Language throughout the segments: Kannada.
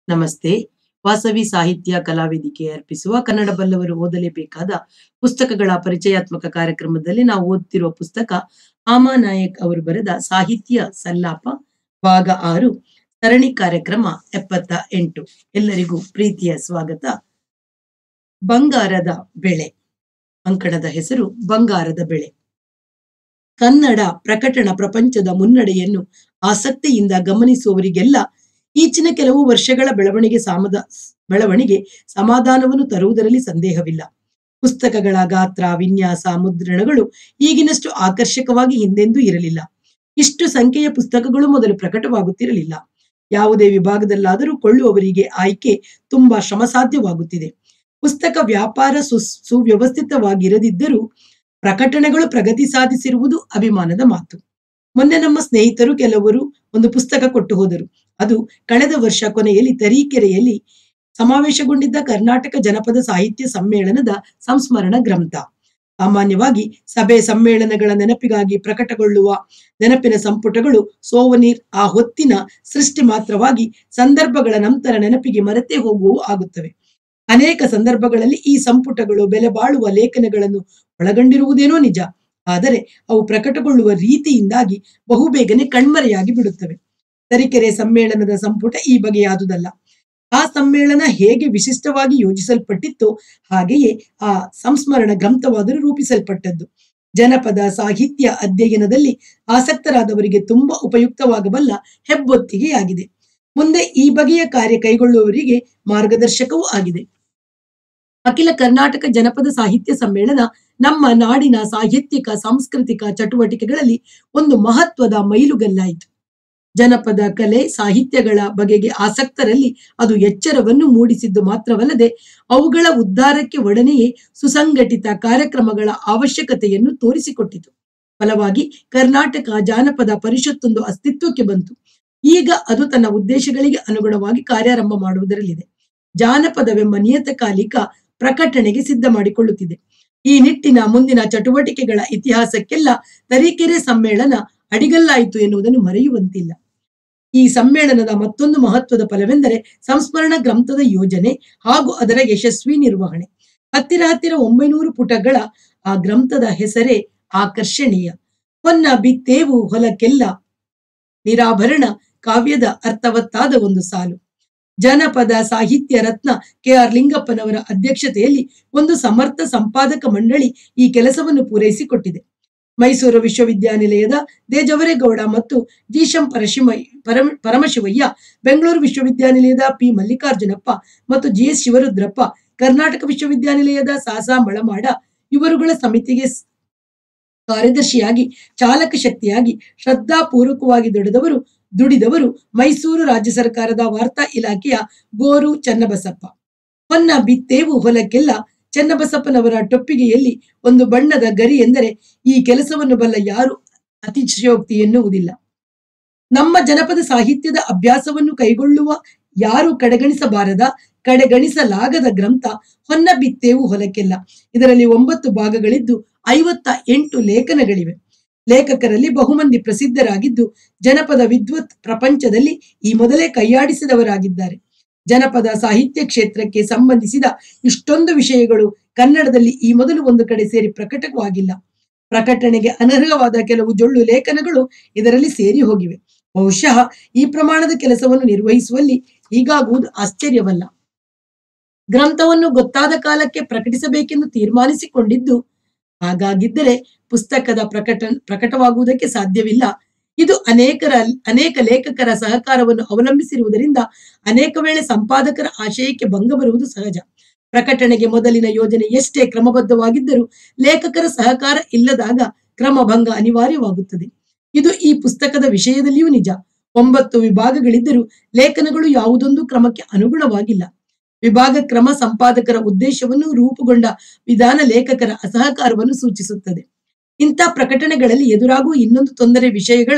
ನಮಸ್ತೆ ವಾಸವಿ ಸಾಹಿತ್ಯ ಕಲಾವೇದಿಕೆ ಅರ್ಪಿಸುವ ಕನ್ನಡ ಬಲ್ಲವರು ಓದಲೇಬೇಕಾದ ಪುಸ್ತಕಗಳ ಪರಿಚಯಾತ್ಮಕ ಕಾರ್ಯಕ್ರಮದಲ್ಲಿ ನಾವು ಓದ್ತಿರುವ ಪುಸ್ತಕ ಆಮಾ ನಾಯಕ್ ಅವರು ಬರೆದ ಸಾಹಿತ್ಯ ಸಲ್ಲಾಪ ಭಾಗ ಆರು ಸರಣಿ ಕಾರ್ಯಕ್ರಮ ಎಪ್ಪತ್ತ ಎಂಟು ಎಲ್ಲರಿಗೂ ಪ್ರೀತಿಯ ಸ್ವಾಗತ ಬಂಗಾರದ ಬೆಳೆ ಅಂಕಣದ ಹೆಸರು ಬಂಗಾರದ ಬೆಳೆ ಕನ್ನಡ ಪ್ರಕಟಣ ಪ್ರಪಂಚದ ಮುನ್ನಡೆಯನ್ನು ಆಸಕ್ತಿಯಿಂದ ಗಮನಿಸುವವರಿಗೆಲ್ಲ ಈಚಿನ ಕೆಲವು ವರ್ಷಗಳ ಬೆಳವಣಿಗೆ ಸಾಮದ ಬೆಳವಣಿಗೆ ಸಮಾಧಾನವನ್ನು ತರುವುದರಲ್ಲಿ ಸಂದೇಹವಿಲ್ಲ ಪುಸ್ತಕಗಳ ಗಾತ್ರ ವಿನ್ಯಾಸ ಮುದ್ರಣಗಳು ಈಗಿನಷ್ಟು ಆಕರ್ಷಕವಾಗಿ ಹಿಂದೆಂದೂ ಇರಲಿಲ್ಲ ಇಷ್ಟು ಸಂಖ್ಯೆಯ ಪುಸ್ತಕಗಳು ಮೊದಲು ಪ್ರಕಟವಾಗುತ್ತಿರಲಿಲ್ಲ ಯಾವುದೇ ವಿಭಾಗದಲ್ಲಾದರೂ ಕೊಳ್ಳುವವರಿಗೆ ಆಯ್ಕೆ ತುಂಬಾ ಶ್ರಮಸಾಧ್ಯವಾಗುತ್ತಿದೆ ಪುಸ್ತಕ ವ್ಯಾಪಾರ ಸು ಸುವ್ಯವಸ್ಥಿತವಾಗಿರದಿದ್ದರೂ ಪ್ರಕಟಣೆಗಳು ಪ್ರಗತಿ ಸಾಧಿಸಿರುವುದು ಅಭಿಮಾನದ ಮಾತು ಮೊನ್ನೆ ನಮ್ಮ ಸ್ನೇಹಿತರು ಕೆಲವರು ಒಂದು ಪುಸ್ತಕ ಕೊಟ್ಟು ಹೋದರು ಅದು ಕಳೆದ ವರ್ಷ ಕೊನೆಯಲ್ಲಿ ತರೀಕೆರೆಯಲ್ಲಿ ಸಮಾವೇಶಗೊಂಡಿದ್ದ ಕರ್ನಾಟಕ ಜನಪದ ಸಾಹಿತ್ಯ ಸಮ್ಮೇಳನದ ಸಂಸ್ಮರಣ ಗ್ರಂಥ ಸಾಮಾನ್ಯವಾಗಿ ಸಭೆ ಸಮ್ಮೇಳನಗಳ ನೆನಪಿಗಾಗಿ ಪ್ರಕಟಗೊಳ್ಳುವ ನೆನಪಿನ ಸಂಪುಟಗಳು ಸೋವನೀರ್ ಆ ಹೊತ್ತಿನ ಸೃಷ್ಟಿ ಮಾತ್ರವಾಗಿ ಸಂದರ್ಭಗಳ ನಂತರ ನೆನಪಿಗೆ ಮರೆತೇ ಹೋಗುವವು ಆಗುತ್ತವೆ ಅನೇಕ ಸಂದರ್ಭಗಳಲ್ಲಿ ಈ ಸಂಪುಟಗಳು ಬೆಲೆ ಬಾಳುವ ಲೇಖನಗಳನ್ನು ಒಳಗೊಂಡಿರುವುದೇನೋ ನಿಜ ಆದರೆ ಅವು ಪ್ರಕಟಗೊಳ್ಳುವ ರೀತಿಯಿಂದಾಗಿ ಬಹುಬೇಗನೆ ಕಣ್ಮರೆಯಾಗಿ ಬಿಡುತ್ತವೆ ತರೀಕೆರೆ ಸಮ್ಮೇಳನದ ಸಂಪುಟ ಈ ಬಗೆಯಾದುದಲ್ಲ ಆ ಸಮ್ಮೇಳನ ಹೇಗೆ ವಿಶಿಷ್ಟವಾಗಿ ಯೋಜಿಸಲ್ಪಟ್ಟಿತ್ತೋ ಹಾಗೆಯೇ ಆ ಸಂಸ್ಮರಣ ಗ್ರಂಥವಾದರೂ ರೂಪಿಸಲ್ಪಟ್ಟದ್ದು ಜನಪದ ಸಾಹಿತ್ಯ ಅಧ್ಯಯನದಲ್ಲಿ ಆಸಕ್ತರಾದವರಿಗೆ ತುಂಬಾ ಉಪಯುಕ್ತವಾಗಬಲ್ಲ ಹೆಬ್ಬೊತ್ತಿಗೆಯಾಗಿದೆ ಮುಂದೆ ಈ ಬಗೆಯ ಕಾರ್ಯ ಕೈಗೊಳ್ಳುವವರಿಗೆ ಮಾರ್ಗದರ್ಶಕವೂ ಆಗಿದೆ ಅಖಿಲ ಕರ್ನಾಟಕ ಜನಪದ ಸಾಹಿತ್ಯ ಸಮ್ಮೇಳನ ನಮ್ಮ ನಾಡಿನ ಸಾಹಿತ್ಯಿಕ ಸಾಂಸ್ಕೃತಿಕ ಚಟುವಟಿಕೆಗಳಲ್ಲಿ ಒಂದು ಮಹತ್ವದ ಮೈಲುಗಲ್ಲಾಯಿತು ಜನಪದ ಕಲೆ ಸಾಹಿತ್ಯಗಳ ಬಗೆಗೆ ಆಸಕ್ತರಲ್ಲಿ ಅದು ಎಚ್ಚರವನ್ನು ಮೂಡಿಸಿದ್ದು ಮಾತ್ರವಲ್ಲದೆ ಅವುಗಳ ಉದ್ಧಾರಕ್ಕೆ ಒಡನೆಯೇ ಸುಸಂಘಟಿತ ಕಾರ್ಯಕ್ರಮಗಳ ಅವಶ್ಯಕತೆಯನ್ನು ತೋರಿಸಿಕೊಟ್ಟಿತು ಫಲವಾಗಿ ಕರ್ನಾಟಕ ಜಾನಪದ ಪರಿಷತ್ತೊಂದು ಅಸ್ತಿತ್ವಕ್ಕೆ ಬಂತು ಈಗ ಅದು ತನ್ನ ಉದ್ದೇಶಗಳಿಗೆ ಅನುಗುಣವಾಗಿ ಕಾರ್ಯಾರಂಭ ಮಾಡುವುದರಲ್ಲಿದೆ ಜಾನಪದವೆಂಬ ನಿಯತಕಾಲಿಕ ಪ್ರಕಟಣೆಗೆ ಸಿದ್ಧ ಮಾಡಿಕೊಳ್ಳುತ್ತಿದೆ ಈ ನಿಟ್ಟಿನ ಮುಂದಿನ ಚಟುವಟಿಕೆಗಳ ಇತಿಹಾಸಕ್ಕೆಲ್ಲ ತರೀಕೆರೆ ಸಮ್ಮೇಳನ ಅಡಿಗಲ್ಲಾಯಿತು ಎನ್ನುವುದನ್ನು ಮರೆಯುವಂತಿಲ್ಲ ಈ ಸಮ್ಮೇಳನದ ಮತ್ತೊಂದು ಮಹತ್ವದ ಫಲವೆಂದರೆ ಸಂಸ್ಮರಣ ಗ್ರಂಥದ ಯೋಜನೆ ಹಾಗೂ ಅದರ ಯಶಸ್ವಿ ನಿರ್ವಹಣೆ ಹತ್ತಿರ ಹತ್ತಿರ ಒಂಬೈನೂರು ಪುಟಗಳ ಆ ಗ್ರಂಥದ ಹೆಸರೇ ಆಕರ್ಷಣೀಯ ಹೊನ್ನ ಬಿತ್ತೇವು ಹೊಲಕ್ಕೆಲ್ಲ ನಿರಾಭರಣ ಕಾವ್ಯದ ಅರ್ಥವತ್ತಾದ ಒಂದು ಸಾಲು ಜನಪದ ಸಾಹಿತ್ಯ ರತ್ನ ಕೆ ಆರ್ ಲಿಂಗಪ್ಪನವರ ಅಧ್ಯಕ್ಷತೆಯಲ್ಲಿ ಒಂದು ಸಮರ್ಥ ಸಂಪಾದಕ ಮಂಡಳಿ ಈ ಕೆಲಸವನ್ನು ಪೂರೈಸಿಕೊಟ್ಟಿದೆ ಮೈಸೂರು ವಿಶ್ವವಿದ್ಯಾನಿಲಯದ ದೇಜವರೇಗೌಡ ಮತ್ತು ಜಿಶಂ ಪರಶಿಮ ಪರಮ ಪರಮಶಿವಯ್ಯ ಬೆಂಗಳೂರು ವಿಶ್ವವಿದ್ಯಾನಿಲಯದ ಪಿ ಮಲ್ಲಿಕಾರ್ಜುನಪ್ಪ ಮತ್ತು ಜಿ ಎಸ್ ಶಿವರುದ್ರಪ್ಪ ಕರ್ನಾಟಕ ವಿಶ್ವವಿದ್ಯಾನಿಲಯದ ಸಾಸಾ ಮಳಮಾಡ ಇವರುಗಳ ಸಮಿತಿಗೆ ಕಾರ್ಯದರ್ಶಿಯಾಗಿ ಚಾಲಕ ಶಕ್ತಿಯಾಗಿ ಶ್ರದ್ಧಾಪೂರ್ವಕವಾಗಿ ದುಡಿದವರು ದುಡಿದವರು ಮೈಸೂರು ರಾಜ್ಯ ಸರ್ಕಾರದ ವಾರ್ತಾ ಇಲಾಖೆಯ ಗೋರು ಚನ್ನಬಸಪ್ಪ ಹೊನ್ನ ಬಿತ್ತೇವು ಹೊಲಕ್ಕೆಲ್ಲ ಚನ್ನಬಸಪ್ಪನವರ ಟೊಪ್ಪಿಗೆಯಲ್ಲಿ ಒಂದು ಬಣ್ಣದ ಗರಿ ಎಂದರೆ ಈ ಕೆಲಸವನ್ನು ಬಲ್ಲ ಯಾರು ಅತಿಶಯೋಕ್ತಿ ಎನ್ನುವುದಿಲ್ಲ ನಮ್ಮ ಜನಪದ ಸಾಹಿತ್ಯದ ಅಭ್ಯಾಸವನ್ನು ಕೈಗೊಳ್ಳುವ ಯಾರು ಕಡೆಗಣಿಸಬಾರದ ಕಡೆಗಣಿಸಲಾಗದ ಗ್ರಂಥ ಹೊನ್ನ ಬಿತ್ತೇವು ಹೊಲಕ್ಕೆಲ್ಲ ಇದರಲ್ಲಿ ಒಂಬತ್ತು ಭಾಗಗಳಿದ್ದು ಐವತ್ತ ಎಂಟು ಲೇಖನಗಳಿವೆ ಲೇಖಕರಲ್ಲಿ ಬಹುಮಂದಿ ಪ್ರಸಿದ್ಧರಾಗಿದ್ದು ಜನಪದ ವಿದ್ವತ್ ಪ್ರಪಂಚದಲ್ಲಿ ಈ ಮೊದಲೇ ಕೈಯಾಡಿಸಿದವರಾಗಿದ್ದಾರೆ ಜನಪದ ಸಾಹಿತ್ಯ ಕ್ಷೇತ್ರಕ್ಕೆ ಸಂಬಂಧಿಸಿದ ಇಷ್ಟೊಂದು ವಿಷಯಗಳು ಕನ್ನಡದಲ್ಲಿ ಈ ಮೊದಲು ಒಂದು ಕಡೆ ಸೇರಿ ಪ್ರಕಟವಾಗಿಲ್ಲ ಪ್ರಕಟಣೆಗೆ ಅನರ್ಹವಾದ ಕೆಲವು ಜೊಳ್ಳು ಲೇಖನಗಳು ಇದರಲ್ಲಿ ಸೇರಿ ಹೋಗಿವೆ ಬಹುಶಃ ಈ ಪ್ರಮಾಣದ ಕೆಲಸವನ್ನು ನಿರ್ವಹಿಸುವಲ್ಲಿ ಹೀಗಾಗುವುದು ಆಶ್ಚರ್ಯವಲ್ಲ ಗ್ರಂಥವನ್ನು ಗೊತ್ತಾದ ಕಾಲಕ್ಕೆ ಪ್ರಕಟಿಸಬೇಕೆಂದು ತೀರ್ಮಾನಿಸಿಕೊಂಡಿದ್ದು ಹಾಗಾಗಿದ್ದರೆ ಪುಸ್ತಕದ ಪ್ರಕಟ ಪ್ರಕಟವಾಗುವುದಕ್ಕೆ ಸಾಧ್ಯವಿಲ್ಲ ಇದು ಅನೇಕರ ಅನೇಕ ಲೇಖಕರ ಸಹಕಾರವನ್ನು ಅವಲಂಬಿಸಿರುವುದರಿಂದ ಅನೇಕ ವೇಳೆ ಸಂಪಾದಕರ ಆಶಯಕ್ಕೆ ಭಂಗ ಬರುವುದು ಸಹಜ ಪ್ರಕಟಣೆಗೆ ಮೊದಲಿನ ಯೋಜನೆ ಎಷ್ಟೇ ಕ್ರಮಬದ್ಧವಾಗಿದ್ದರೂ ಲೇಖಕರ ಸಹಕಾರ ಇಲ್ಲದಾಗ ಕ್ರಮಭಂಗ ಅನಿವಾರ್ಯವಾಗುತ್ತದೆ ಇದು ಈ ಪುಸ್ತಕದ ವಿಷಯದಲ್ಲಿಯೂ ನಿಜ ಒಂಬತ್ತು ವಿಭಾಗಗಳಿದ್ದರೂ ಲೇಖನಗಳು ಯಾವುದೊಂದು ಕ್ರಮಕ್ಕೆ ಅನುಗುಣವಾಗಿಲ್ಲ ವಿಭಾಗ ಕ್ರಮ ಸಂಪಾದಕರ ಉದ್ದೇಶವನ್ನು ರೂಪುಗೊಂಡ ವಿಧಾನ ಲೇಖಕರ ಅಸಹಕಾರವನ್ನು ಸೂಚಿಸುತ್ತದೆ ಇಂಥ ಪ್ರಕಟಣೆಗಳಲ್ಲಿ ಎದುರಾಗುವ ಇನ್ನೊಂದು ತೊಂದರೆ ವಿಷಯಗಳ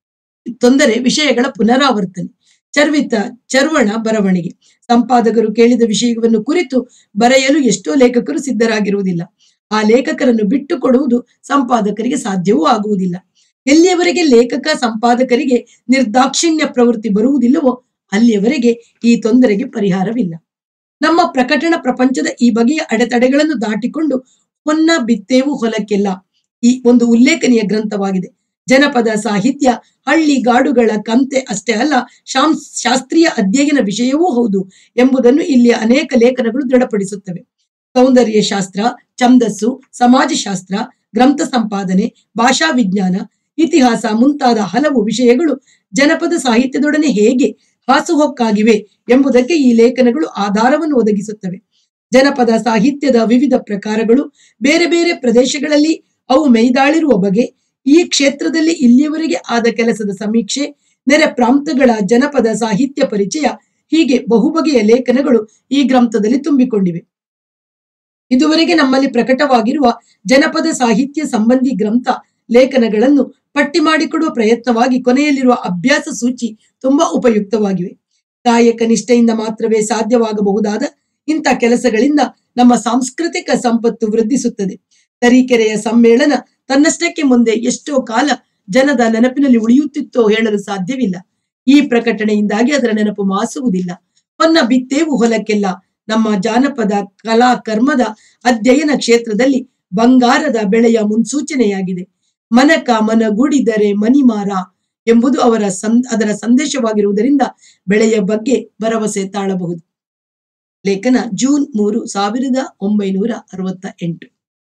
ತೊಂದರೆ ವಿಷಯಗಳ ಪುನರಾವರ್ತನೆ ಚರ್ವಿತ ಚರ್ವಣ ಬರವಣಿಗೆ ಸಂಪಾದಕರು ಕೇಳಿದ ವಿಷಯವನ್ನು ಕುರಿತು ಬರೆಯಲು ಎಷ್ಟೋ ಲೇಖಕರು ಸಿದ್ಧರಾಗಿರುವುದಿಲ್ಲ ಆ ಲೇಖಕರನ್ನು ಬಿಟ್ಟು ಕೊಡುವುದು ಸಂಪಾದಕರಿಗೆ ಸಾಧ್ಯವೂ ಆಗುವುದಿಲ್ಲ ಎಲ್ಲಿಯವರೆಗೆ ಲೇಖಕ ಸಂಪಾದಕರಿಗೆ ನಿರ್ದಾಕ್ಷಿಣ್ಯ ಪ್ರವೃತ್ತಿ ಬರುವುದಿಲ್ಲವೋ ಅಲ್ಲಿಯವರೆಗೆ ಈ ತೊಂದರೆಗೆ ಪರಿಹಾರವಿಲ್ಲ ನಮ್ಮ ಪ್ರಕಟಣ ಪ್ರಪಂಚದ ಈ ಬಗೆಯ ಅಡೆತಡೆಗಳನ್ನು ದಾಟಿಕೊಂಡು ಹೊನ್ನ ಬಿತ್ತೇವು ಹೊಲಕ್ಕೆಲ್ಲ ಈ ಒಂದು ಉಲ್ಲೇಖನೀಯ ಗ್ರಂಥವಾಗಿದೆ ಜನಪದ ಸಾಹಿತ್ಯ ಹಳ್ಳಿ ಗಾಡುಗಳ ಕಂತೆ ಅಷ್ಟೇ ಅಲ್ಲ ಶಾಂ ಶಾಸ್ತ್ರೀಯ ಅಧ್ಯಯನ ವಿಷಯವೂ ಹೌದು ಎಂಬುದನ್ನು ಇಲ್ಲಿ ಅನೇಕ ಲೇಖನಗಳು ದೃಢಪಡಿಸುತ್ತವೆ ಸೌಂದರ್ಯ ಶಾಸ್ತ್ರ ಛಂದಸ್ಸು ಸಮಾಜಶಾಸ್ತ್ರ ಗ್ರಂಥ ಸಂಪಾದನೆ ಭಾಷಾ ವಿಜ್ಞಾನ ಇತಿಹಾಸ ಮುಂತಾದ ಹಲವು ವಿಷಯಗಳು ಜನಪದ ಸಾಹಿತ್ಯದೊಡನೆ ಹೇಗೆ ಹಾಸುಹೊಕ್ಕಾಗಿವೆ ಎಂಬುದಕ್ಕೆ ಈ ಲೇಖನಗಳು ಆಧಾರವನ್ನು ಒದಗಿಸುತ್ತವೆ ಜನಪದ ಸಾಹಿತ್ಯದ ವಿವಿಧ ಪ್ರಕಾರಗಳು ಬೇರೆ ಬೇರೆ ಪ್ರದೇಶಗಳಲ್ಲಿ ಅವು ಮೈದಾಳಿರುವ ಬಗೆ ಈ ಕ್ಷೇತ್ರದಲ್ಲಿ ಇಲ್ಲಿಯವರೆಗೆ ಆದ ಕೆಲಸದ ಸಮೀಕ್ಷೆ ನೆರೆ ಪ್ರಾಂತಗಳ ಜನಪದ ಸಾಹಿತ್ಯ ಪರಿಚಯ ಹೀಗೆ ಬಹುಬಗೆಯ ಲೇಖನಗಳು ಈ ಗ್ರಂಥದಲ್ಲಿ ತುಂಬಿಕೊಂಡಿವೆ ಇದುವರೆಗೆ ನಮ್ಮಲ್ಲಿ ಪ್ರಕಟವಾಗಿರುವ ಜನಪದ ಸಾಹಿತ್ಯ ಸಂಬಂಧಿ ಗ್ರಂಥ ಲೇಖನಗಳನ್ನು ಪಟ್ಟಿ ಮಾಡಿಕೊಡುವ ಪ್ರಯತ್ನವಾಗಿ ಕೊನೆಯಲ್ಲಿರುವ ಅಭ್ಯಾಸ ಸೂಚಿ ತುಂಬಾ ಉಪಯುಕ್ತವಾಗಿವೆ ಕಾಯಕ ನಿಷ್ಠೆಯಿಂದ ಮಾತ್ರವೇ ಸಾಧ್ಯವಾಗಬಹುದಾದ ಇಂಥ ಕೆಲಸಗಳಿಂದ ನಮ್ಮ ಸಾಂಸ್ಕೃತಿಕ ಸಂಪತ್ತು ವೃದ್ಧಿಸುತ್ತದೆ ತರೀಕೆರೆಯ ಸಮ್ಮೇಳನ ತನ್ನಷ್ಟಕ್ಕೆ ಮುಂದೆ ಎಷ್ಟೋ ಕಾಲ ಜನದ ನೆನಪಿನಲ್ಲಿ ಉಳಿಯುತ್ತಿತ್ತೋ ಹೇಳಲು ಸಾಧ್ಯವಿಲ್ಲ ಈ ಪ್ರಕಟಣೆಯಿಂದಾಗಿ ಅದರ ನೆನಪು ಮಾಸುವುದಿಲ್ಲ ಹೊನ್ನ ಬಿತ್ತೇವು ಹೊಲಕ್ಕೆಲ್ಲ ನಮ್ಮ ಜಾನಪದ ಕಲಾ ಕರ್ಮದ ಅಧ್ಯಯನ ಕ್ಷೇತ್ರದಲ್ಲಿ ಬಂಗಾರದ ಬೆಳೆಯ ಮುನ್ಸೂಚನೆಯಾಗಿದೆ ಮನಕ ಮನಗೂಡಿದರೆ ಮನಿಮಾರ ಎಂಬುದು ಅವರ ಸಂ ಅದರ ಸಂದೇಶವಾಗಿರುವುದರಿಂದ ಬೆಳೆಯ ಬಗ್ಗೆ ಭರವಸೆ ತಾಳಬಹುದು ಲೇಖನ ಜೂನ್ ಮೂರು ಸಾವಿರದ ಒಂಬೈನೂರ ಅರವತ್ತ ಎಂಟು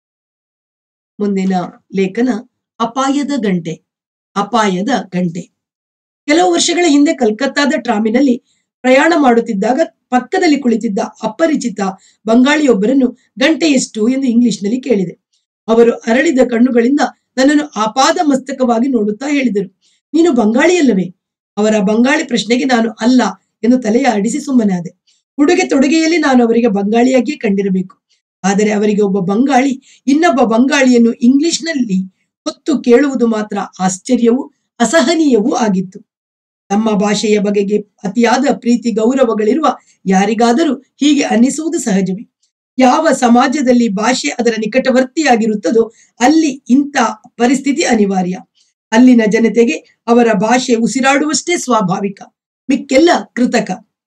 ಮುಂದಿನ ಲೇಖನ ಅಪಾಯದ ಗಂಟೆ ಅಪಾಯದ ಗಂಟೆ ಕೆಲವು ವರ್ಷಗಳ ಹಿಂದೆ ಕಲ್ಕತ್ತಾದ ಟ್ರಾಮಿನಲ್ಲಿ ಪ್ರಯಾಣ ಮಾಡುತ್ತಿದ್ದಾಗ ಪಕ್ಕದಲ್ಲಿ ಕುಳಿತಿದ್ದ ಅಪರಿಚಿತ ಬಂಗಾಳಿಯೊಬ್ಬರನ್ನು ಗಂಟೆ ಎಷ್ಟು ಎಂದು ಇಂಗ್ಲಿಷ್ನಲ್ಲಿ ಕೇಳಿದೆ ಅವರು ಅರಳಿದ ಕಣ್ಣುಗಳಿಂದ ನನ್ನನ್ನು ಆಪಾದ ಮಸ್ತಕವಾಗಿ ನೋಡುತ್ತಾ ಹೇಳಿದರು ನೀನು ಬಂಗಾಳಿಯಲ್ಲವೇ ಅವರ ಬಂಗಾಳಿ ಪ್ರಶ್ನೆಗೆ ನಾನು ಅಲ್ಲ ಎಂದು ತಲೆಯ ಆಡಿಸಿ ಸುಮ್ಮನಾದೆ ಉಡುಗೆ ತೊಡುಗೆಯಲ್ಲಿ ನಾನು ಅವರಿಗೆ ಬಂಗಾಳಿಯಾಗಿಯೇ ಕಂಡಿರಬೇಕು ಆದರೆ ಅವರಿಗೆ ಒಬ್ಬ ಬಂಗಾಳಿ ಇನ್ನೊಬ್ಬ ಬಂಗಾಳಿಯನ್ನು ಇಂಗ್ಲಿಷ್ನಲ್ಲಿ ಹೊತ್ತು ಕೇಳುವುದು ಮಾತ್ರ ಆಶ್ಚರ್ಯವೂ ಅಸಹನೀಯವೂ ಆಗಿತ್ತು ನಮ್ಮ ಭಾಷೆಯ ಬಗೆಗೆ ಅತಿಯಾದ ಪ್ರೀತಿ ಗೌರವಗಳಿರುವ ಯಾರಿಗಾದರೂ ಹೀಗೆ ಅನ್ನಿಸುವುದು ಸಹಜವೇ ಯಾವ ಸಮಾಜದಲ್ಲಿ ಭಾಷೆ ಅದರ ನಿಕಟವರ್ತಿಯಾಗಿರುತ್ತದೋ ಅಲ್ಲಿ ಇಂಥ ಪರಿಸ್ಥಿತಿ ಅನಿವಾರ್ಯ ಅಲ್ಲಿನ ಜನತೆಗೆ ಅವರ ಭಾಷೆ ಉಸಿರಾಡುವಷ್ಟೇ ಸ್ವಾಭಾವಿಕ ಮಿಕ್ಕೆಲ್ಲ ಕೃತಕ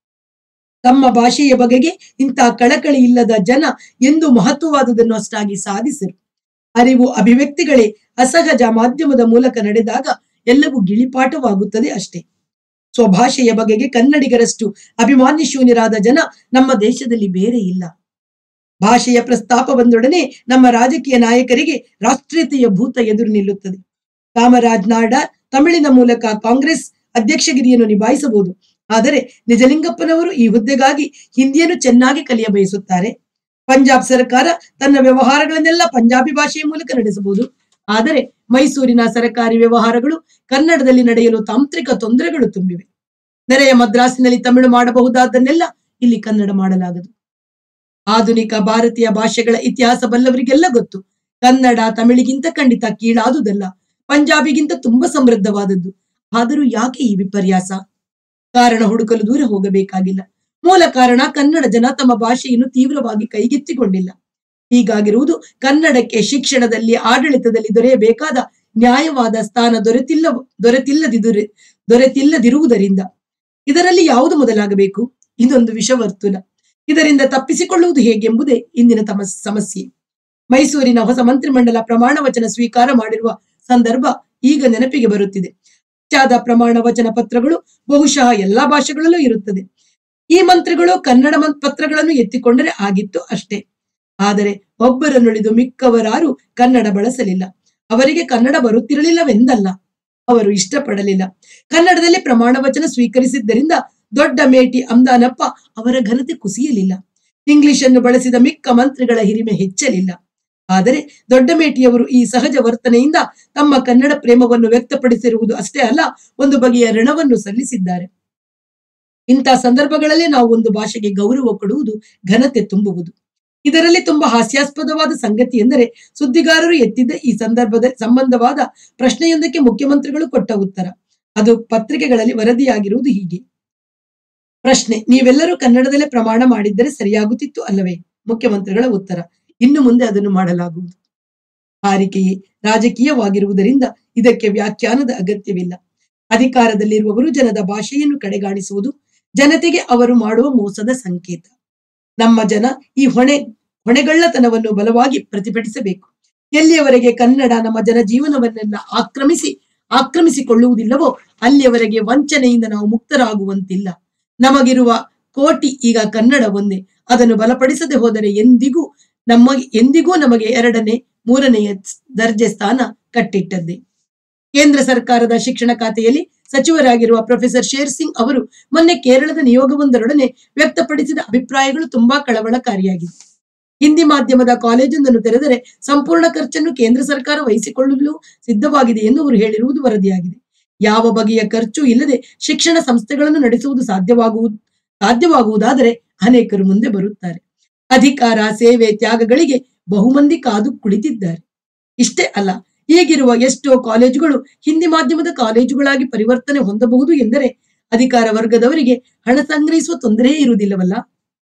ತಮ್ಮ ಭಾಷೆಯ ಬಗೆಗೆ ಇಂಥ ಕಳಕಳಿ ಇಲ್ಲದ ಜನ ಎಂದು ಮಹತ್ವವಾದುದನ್ನು ಅಷ್ಟಾಗಿ ಸಾಧಿಸರು ಅರಿವು ಅಭಿವ್ಯಕ್ತಿಗಳೇ ಅಸಹಜ ಮಾಧ್ಯಮದ ಮೂಲಕ ನಡೆದಾಗ ಎಲ್ಲವೂ ಗಿಳಿಪಾಠವಾಗುತ್ತದೆ ಅಷ್ಟೇ ಸ್ವಭಾಷೆಯ ಬಗೆಗೆ ಕನ್ನಡಿಗರಷ್ಟು ಅಭಿಮಾನ್ಯ ಶೂನ್ಯರಾದ ಜನ ನಮ್ಮ ದೇಶದಲ್ಲಿ ಬೇರೆ ಇಲ್ಲ ಭಾಷೆಯ ಪ್ರಸ್ತಾಪ ಬಂದೊಡನೆ ನಮ್ಮ ರಾಜಕೀಯ ನಾಯಕರಿಗೆ ರಾಷ್ಟ್ರೀಯತೆಯ ಭೂತ ಎದುರು ನಿಲ್ಲುತ್ತದೆ ಕಾಮರಾಜ್ ನಾಡ ತಮಿಳಿನ ಮೂಲಕ ಕಾಂಗ್ರೆಸ್ ಅಧ್ಯಕ್ಷಗಿರಿಯನ್ನು ನಿಭಾಯಿಸಬಹುದು ಆದರೆ ನಿಜಲಿಂಗಪ್ಪನವರು ಈ ಹುದ್ದೆಗಾಗಿ ಹಿಂದಿಯನ್ನು ಚೆನ್ನಾಗಿ ಕಲಿಯ ಬಯಸುತ್ತಾರೆ ಪಂಜಾಬ್ ಸರ್ಕಾರ ತನ್ನ ವ್ಯವಹಾರಗಳನ್ನೆಲ್ಲ ಪಂಜಾಬಿ ಭಾಷೆಯ ಮೂಲಕ ನಡೆಸಬಹುದು ಆದರೆ ಮೈಸೂರಿನ ಸರಕಾರಿ ವ್ಯವಹಾರಗಳು ಕನ್ನಡದಲ್ಲಿ ನಡೆಯಲು ತಾಂತ್ರಿಕ ತೊಂದರೆಗಳು ತುಂಬಿವೆ ನೆರೆಯ ಮದ್ರಾಸಿನಲ್ಲಿ ತಮಿಳು ಮಾಡಬಹುದಾದನ್ನೆಲ್ಲ ಇಲ್ಲಿ ಕನ್ನಡ ಮಾಡಲಾಗದು ಆಧುನಿಕ ಭಾರತೀಯ ಭಾಷೆಗಳ ಇತಿಹಾಸ ಬಲ್ಲವರಿಗೆಲ್ಲ ಗೊತ್ತು ಕನ್ನಡ ತಮಿಳಿಗಿಂತ ಖಂಡಿತ ಕೀಳಾದುದಲ್ಲ ಪಂಜಾಬಿಗಿಂತ ತುಂಬಾ ಸಮೃದ್ಧವಾದದ್ದು ಆದರೂ ಯಾಕೆ ಈ ವಿಪರ್ಯಾಸ ಕಾರಣ ಹುಡುಕಲು ದೂರ ಹೋಗಬೇಕಾಗಿಲ್ಲ ಮೂಲ ಕಾರಣ ಕನ್ನಡ ಜನ ತಮ್ಮ ಭಾಷೆಯನ್ನು ತೀವ್ರವಾಗಿ ಕೈಗೆತ್ತಿಕೊಂಡಿಲ್ಲ ಹೀಗಾಗಿರುವುದು ಕನ್ನಡಕ್ಕೆ ಶಿಕ್ಷಣದಲ್ಲಿ ಆಡಳಿತದಲ್ಲಿ ದೊರೆಯಬೇಕಾದ ನ್ಯಾಯವಾದ ಸ್ಥಾನ ದೊರೆತಿಲ್ಲ ದೊರೆತಿಲ್ಲದಿದುರೆ ದೊರೆತಿಲ್ಲದಿರುವುದರಿಂದ ಇದರಲ್ಲಿ ಯಾವುದು ಮೊದಲಾಗಬೇಕು ಇದೊಂದು ವಿಷವರ್ತುಲ ಇದರಿಂದ ತಪ್ಪಿಸಿಕೊಳ್ಳುವುದು ಹೇಗೆಂಬುದೇ ಇಂದಿನ ತಮ್ಮ ಸಮಸ್ಯೆ ಮೈಸೂರಿನ ಹೊಸ ಮಂತ್ರಿಮಂಡಲ ಪ್ರಮಾಣ ವಚನ ಸ್ವೀಕಾರ ಮಾಡಿರುವ ಸಂದರ್ಭ ಈಗ ನೆನಪಿಗೆ ಬರುತ್ತಿದೆ ಚಾದ ಪ್ರಮಾಣ ವಚನ ಪತ್ರಗಳು ಬಹುಶಃ ಎಲ್ಲಾ ಭಾಷೆಗಳಲ್ಲೂ ಇರುತ್ತದೆ ಈ ಮಂತ್ರಿಗಳು ಕನ್ನಡ ಮಂ- ಪತ್ರಗಳನ್ನು ಎತ್ತಿಕೊಂಡರೆ ಆಗಿತ್ತು ಅಷ್ಟೇ ಆದರೆ ಒಬ್ಬರನ್ನುಳಿದು ಮಿಕ್ಕವರಾರು ಕನ್ನಡ ಬಳಸಲಿಲ್ಲ ಅವರಿಗೆ ಕನ್ನಡ ಬರುತ್ತಿರಲಿಲ್ಲವೆಂದಲ್ಲ ಅವರು ಇಷ್ಟಪಡಲಿಲ್ಲ ಕನ್ನಡದಲ್ಲಿ ಪ್ರಮಾಣ ವಚನ ಸ್ವೀಕರಿಸಿದ್ದರಿಂದ ದೊಡ್ಡ ಮೇಟಿ ಅಮ್ದಾನಪ್ಪ ಅವರ ಘನತೆ ಕುಸಿಯಲಿಲ್ಲ ಇಂಗ್ಲಿಷ್ ಅನ್ನು ಬಳಸಿದ ಮಿಕ್ಕ ಮಂತ್ರಿಗಳ ಹಿರಿಮೆ ಹೆಚ್ಚಲಿಲ್ಲ ಆದರೆ ದೊಡ್ಡ ಮೇಟಿಯವರು ಈ ಸಹಜ ವರ್ತನೆಯಿಂದ ತಮ್ಮ ಕನ್ನಡ ಪ್ರೇಮವನ್ನು ವ್ಯಕ್ತಪಡಿಸಿರುವುದು ಅಷ್ಟೇ ಅಲ್ಲ ಒಂದು ಬಗೆಯ ಋಣವನ್ನು ಸಲ್ಲಿಸಿದ್ದಾರೆ ಇಂಥ ಸಂದರ್ಭಗಳಲ್ಲಿ ನಾವು ಒಂದು ಭಾಷೆಗೆ ಗೌರವ ಕೊಡುವುದು ಘನತೆ ತುಂಬುವುದು ಇದರಲ್ಲಿ ತುಂಬಾ ಹಾಸ್ಯಾಸ್ಪದವಾದ ಸಂಗತಿ ಎಂದರೆ ಸುದ್ದಿಗಾರರು ಎತ್ತಿದ್ದ ಈ ಸಂದರ್ಭದ ಸಂಬಂಧವಾದ ಪ್ರಶ್ನೆಯೊಂದಕ್ಕೆ ಮುಖ್ಯಮಂತ್ರಿಗಳು ಕೊಟ್ಟ ಉತ್ತರ ಅದು ಪತ್ರಿಕೆಗಳಲ್ಲಿ ವರದಿಯಾಗಿರುವುದು ಹೀಗೆ ಪ್ರಶ್ನೆ ನೀವೆಲ್ಲರೂ ಕನ್ನಡದಲ್ಲೇ ಪ್ರಮಾಣ ಮಾಡಿದ್ದರೆ ಸರಿಯಾಗುತ್ತಿತ್ತು ಅಲ್ಲವೇ ಮುಖ್ಯಮಂತ್ರಿಗಳ ಉತ್ತರ ಇನ್ನು ಮುಂದೆ ಅದನ್ನು ಮಾಡಲಾಗುವುದು ಹಾರಿಕೆಯೇ ರಾಜಕೀಯವಾಗಿರುವುದರಿಂದ ಇದಕ್ಕೆ ವ್ಯಾಖ್ಯಾನದ ಅಗತ್ಯವಿಲ್ಲ ಅಧಿಕಾರದಲ್ಲಿರುವವರು ಜನದ ಭಾಷೆಯನ್ನು ಕಡೆಗಾಣಿಸುವುದು ಜನತೆಗೆ ಅವರು ಮಾಡುವ ಮೋಸದ ಸಂಕೇತ ನಮ್ಮ ಜನ ಈ ಹೊಣೆ ಹೊಣೆಗಳ್ಳತನವನ್ನು ಬಲವಾಗಿ ಪ್ರತಿಭಟಿಸಬೇಕು ಎಲ್ಲಿಯವರೆಗೆ ಕನ್ನಡ ನಮ್ಮ ಜನ ಜೀವನವನ್ನೆಲ್ಲ ಆಕ್ರಮಿಸಿ ಆಕ್ರಮಿಸಿಕೊಳ್ಳುವುದಿಲ್ಲವೋ ಅಲ್ಲಿಯವರೆಗೆ ವಂಚನೆಯಿಂದ ನಾವು ಮುಕ್ತರಾಗುವಂತಿಲ್ಲ ನಮಗಿರುವ ಕೋಟಿ ಈಗ ಕನ್ನಡ ಒಂದೇ ಅದನ್ನು ಬಲಪಡಿಸದೆ ಹೋದರೆ ಎಂದಿಗೂ ನಮ್ಮ ಎಂದಿಗೂ ನಮಗೆ ಎರಡನೇ ಮೂರನೆಯ ದರ್ಜೆ ಸ್ಥಾನ ಕಟ್ಟಿಟ್ಟದ್ದೇ ಕೇಂದ್ರ ಸರ್ಕಾರದ ಶಿಕ್ಷಣ ಖಾತೆಯಲ್ಲಿ ಸಚಿವರಾಗಿರುವ ಪ್ರೊಫೆಸರ್ ಶೇರ್ ಸಿಂಗ್ ಅವರು ಮೊನ್ನೆ ಕೇರಳದ ನಿಯೋಗವೊಂದರೊಡನೆ ವ್ಯಕ್ತಪಡಿಸಿದ ಅಭಿಪ್ರಾಯಗಳು ತುಂಬಾ ಕಳವಳಕಾರಿಯಾಗಿದೆ ಹಿಂದಿ ಮಾಧ್ಯಮದ ಕಾಲೇಜೊಂದನ್ನು ತೆರೆದರೆ ಸಂಪೂರ್ಣ ಖರ್ಚನ್ನು ಕೇಂದ್ರ ಸರ್ಕಾರ ವಹಿಸಿಕೊಳ್ಳಲು ಸಿದ್ಧವಾಗಿದೆ ಎಂದು ಅವರು ಹೇಳಿರುವುದು ವರದಿಯಾಗಿದೆ ಯಾವ ಬಗೆಯ ಖರ್ಚು ಇಲ್ಲದೆ ಶಿಕ್ಷಣ ಸಂಸ್ಥೆಗಳನ್ನು ನಡೆಸುವುದು ಸಾಧ್ಯವಾಗುವುದು ಸಾಧ್ಯವಾಗುವುದಾದರೆ ಅನೇಕರು ಮುಂದೆ ಬರುತ್ತಾರೆ ಅಧಿಕಾರ ಸೇವೆ ತ್ಯಾಗಗಳಿಗೆ ಬಹುಮಂದಿ ಕಾದು ಕುಳಿತಿದ್ದಾರೆ ಇಷ್ಟೇ ಅಲ್ಲ ಈಗಿರುವ ಎಷ್ಟೋ ಕಾಲೇಜುಗಳು ಹಿಂದಿ ಮಾಧ್ಯಮದ ಕಾಲೇಜುಗಳಾಗಿ ಪರಿವರ್ತನೆ ಹೊಂದಬಹುದು ಎಂದರೆ ಅಧಿಕಾರ ವರ್ಗದವರಿಗೆ ಹಣ ಸಂಗ್ರಹಿಸುವ ತೊಂದರೆಯೇ ಇರುವುದಿಲ್ಲವಲ್ಲ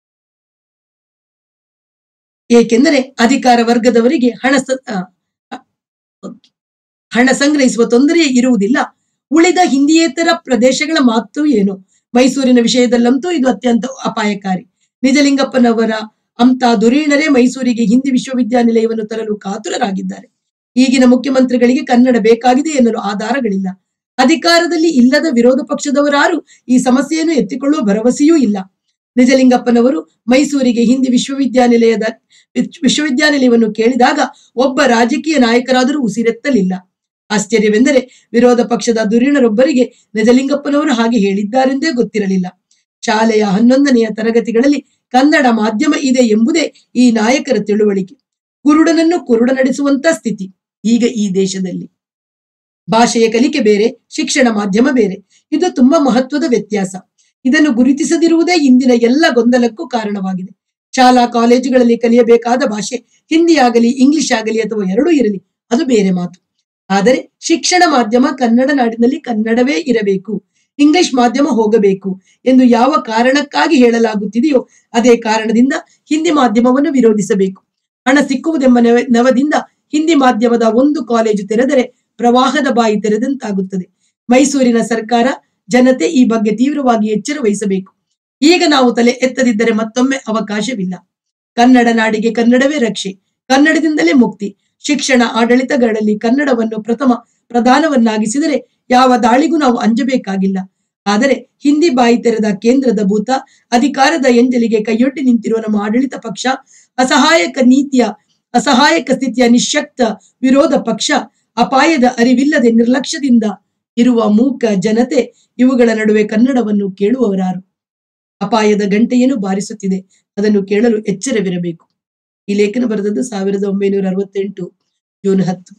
ಏಕೆಂದರೆ ಅಧಿಕಾರ ವರ್ಗದವರಿಗೆ ಹಣ ಸ- ಆ, ಆ, ಹಣ ಸಂಗ್ರಹಿಸುವ ತೊಂದರೆಯೇ ಇರುವುದಿಲ್ಲ ಉಳಿದ ಹಿಂದಿಯೇತರ ಪ್ರದೇಶಗಳ ಮಾತು ಏನು ಮೈಸೂರಿನ ವಿಷಯದಲ್ಲಂತೂ ಇದು ಅತ್ಯಂತ ಅಪಾಯಕಾರಿ ನಿಜಲಿಂಗಪ್ಪನವರ ಅಂತ ಧುರೀಣರೇ ಮೈಸೂರಿಗೆ ಹಿಂದಿ ವಿಶ್ವವಿದ್ಯಾನಿಲಯವನ್ನು ತರಲು ಕಾತುರರಾಗಿದ್ದಾರೆ ಈಗಿನ ಮುಖ್ಯಮಂತ್ರಿಗಳಿಗೆ ಕನ್ನಡ ಬೇಕಾಗಿದೆ ಎನ್ನಲು ಆಧಾರಗಳಿಲ್ಲ ಅಧಿಕಾರದಲ್ಲಿ ಇಲ್ಲದ ವಿರೋಧ ಪಕ್ಷದವರಾರು ಈ ಸಮಸ್ಯೆಯನ್ನು ಎತ್ತಿಕೊಳ್ಳುವ ಭರವಸೆಯೂ ಇಲ್ಲ ನಿಜಲಿಂಗಪ್ಪನವರು ಮೈಸೂರಿಗೆ ಹಿಂದಿ ವಿಶ್ವವಿದ್ಯಾನಿಲಯದ ವಿಶ್- ವಿಶ್ವವಿದ್ಯಾನಿಲಯವನ್ನು ಕೇಳಿದಾಗ ಒಬ್ಬ ರಾಜಕೀಯ ನಾಯಕರಾದರೂ ಉಸಿರೆತ್ತಲಿಲ್ಲ ಆಶ್ಚರ್ಯವೆಂದರೆ ವಿರೋಧ ಪಕ್ಷದ ಧುರೀಣರೊಬ್ಬರಿಗೆ ನಿಜಲಿಂಗಪ್ಪನವರು ಹಾಗೆ ಹೇಳಿದ್ದಾರೆಂದೇ ಗೊತ್ತಿರಲಿಲ್ಲ ಶಾಲೆಯ ಹನ್ನೊಂದನೆಯ ತರಗತಿಗಳಲ್ಲಿ ಕನ್ನಡ ಮಾಧ್ಯಮ ಇದೆ ಎಂಬುದೇ ಈ ನಾಯಕರ ತಿಳುವಳಿಕೆ ಕುರುಡನನ್ನು ಕುರುಡ ನಡೆಸುವಂತ ಸ್ಥಿತಿ ಈಗ ಈ ದೇಶದಲ್ಲಿ ಭಾಷೆಯ ಕಲಿಕೆ ಬೇರೆ ಶಿಕ್ಷಣ ಮಾಧ್ಯಮ ಬೇರೆ ಇದು ತುಂಬಾ ಮಹತ್ವದ ವ್ಯತ್ಯಾಸ ಇದನ್ನು ಗುರುತಿಸದಿರುವುದೇ ಇಂದಿನ ಎಲ್ಲ ಗೊಂದಲಕ್ಕೂ ಕಾರಣವಾಗಿದೆ ಶಾಲಾ ಕಾಲೇಜುಗಳಲ್ಲಿ ಕಲಿಯಬೇಕಾದ ಭಾಷೆ ಹಿಂದಿ ಆಗಲಿ ಇಂಗ್ಲಿಷ್ ಆಗಲಿ ಅಥವಾ ಎರಡೂ ಇರಲಿ ಅದು ಬೇರೆ ಮಾತು ಆದರೆ ಶಿಕ್ಷಣ ಮಾಧ್ಯಮ ಕನ್ನಡ ನಾಡಿನಲ್ಲಿ ಕನ್ನಡವೇ ಇರಬೇಕು ಇಂಗ್ಲಿಷ್ ಮಾಧ್ಯಮ ಹೋಗಬೇಕು ಎಂದು ಯಾವ ಕಾರಣಕ್ಕಾಗಿ ಹೇಳಲಾಗುತ್ತಿದೆಯೋ ಅದೇ ಕಾರಣದಿಂದ ಹಿಂದಿ ಮಾಧ್ಯಮವನ್ನು ವಿರೋಧಿಸಬೇಕು ಹಣ ಸಿಕ್ಕುವುದೆಂಬ ನೆವ- ನೆವದಿಂದ ಹಿಂದಿ ಮಾಧ್ಯಮದ ಒಂದು ಕಾಲೇಜು ತೆರೆದರೆ ಪ್ರವಾಹದ ಬಾಯಿ ತೆರೆದಂತಾಗುತ್ತದೆ ಮೈಸೂರಿನ ಸರ್ಕಾರ ಜನತೆ ಈ ಬಗ್ಗೆ ತೀವ್ರವಾಗಿ ಎಚ್ಚರ ವಹಿಸಬೇಕು ಈಗ ನಾವು ತಲೆ ಎತ್ತದಿದ್ದರೆ ಮತ್ತೊಮ್ಮೆ ಅವಕಾಶವಿಲ್ಲ ಕನ್ನಡ ನಾಡಿಗೆ ಕನ್ನಡವೇ ರಕ್ಷೆ ಕನ್ನಡದಿಂದಲೇ ಮುಕ್ತಿ ಶಿಕ್ಷಣ ಆಡಳಿತಗಳಲ್ಲಿ ಕನ್ನಡವನ್ನು ಪ್ರಥಮ ಪ್ರಧಾನವನ್ನಾಗಿಸಿದರೆ ಯಾವ ದಾಳಿಗೂ ನಾವು ಅಂಜಬೇಕಾಗಿಲ್ಲ ಆದರೆ ಹಿಂದಿ ಬಾಯಿ ತೆರೆದ ಕೇಂದ್ರದ ಭೂತ ಅಧಿಕಾರದ ಎಂಜಲಿಗೆ ಕೈಯೊಡ್ಡಿ ನಿಂತಿರುವ ನಮ್ಮ ಆಡಳಿತ ಪಕ್ಷ ಅಸಹಾಯಕ ನೀತಿಯ ಅಸಹಾಯಕ ಸ್ಥಿತಿಯ ನಿಶಕ್ತ ವಿರೋಧ ಪಕ್ಷ ಅಪಾಯದ ಅರಿವಿಲ್ಲದೆ ನಿರ್ಲಕ್ಷ್ಯದಿಂದ ಇರುವ ಮೂಕ ಜನತೆ ಇವುಗಳ ನಡುವೆ ಕನ್ನಡವನ್ನು ಕೇಳುವವರಾರು ಅಪಾಯದ ಗಂಟೆಯನ್ನು ಬಾರಿಸುತ್ತಿದೆ ಅದನ್ನು ಕೇಳಲು ಎಚ್ಚರವಿರಬೇಕು ಈ ಲೇಖನ ಬರೆದದ್ದು ಸಾವಿರದ ಒಂಬೈನೂರ ಅರವತ್ತೆಂಟು ಜೂನ್ ಹತ್ತು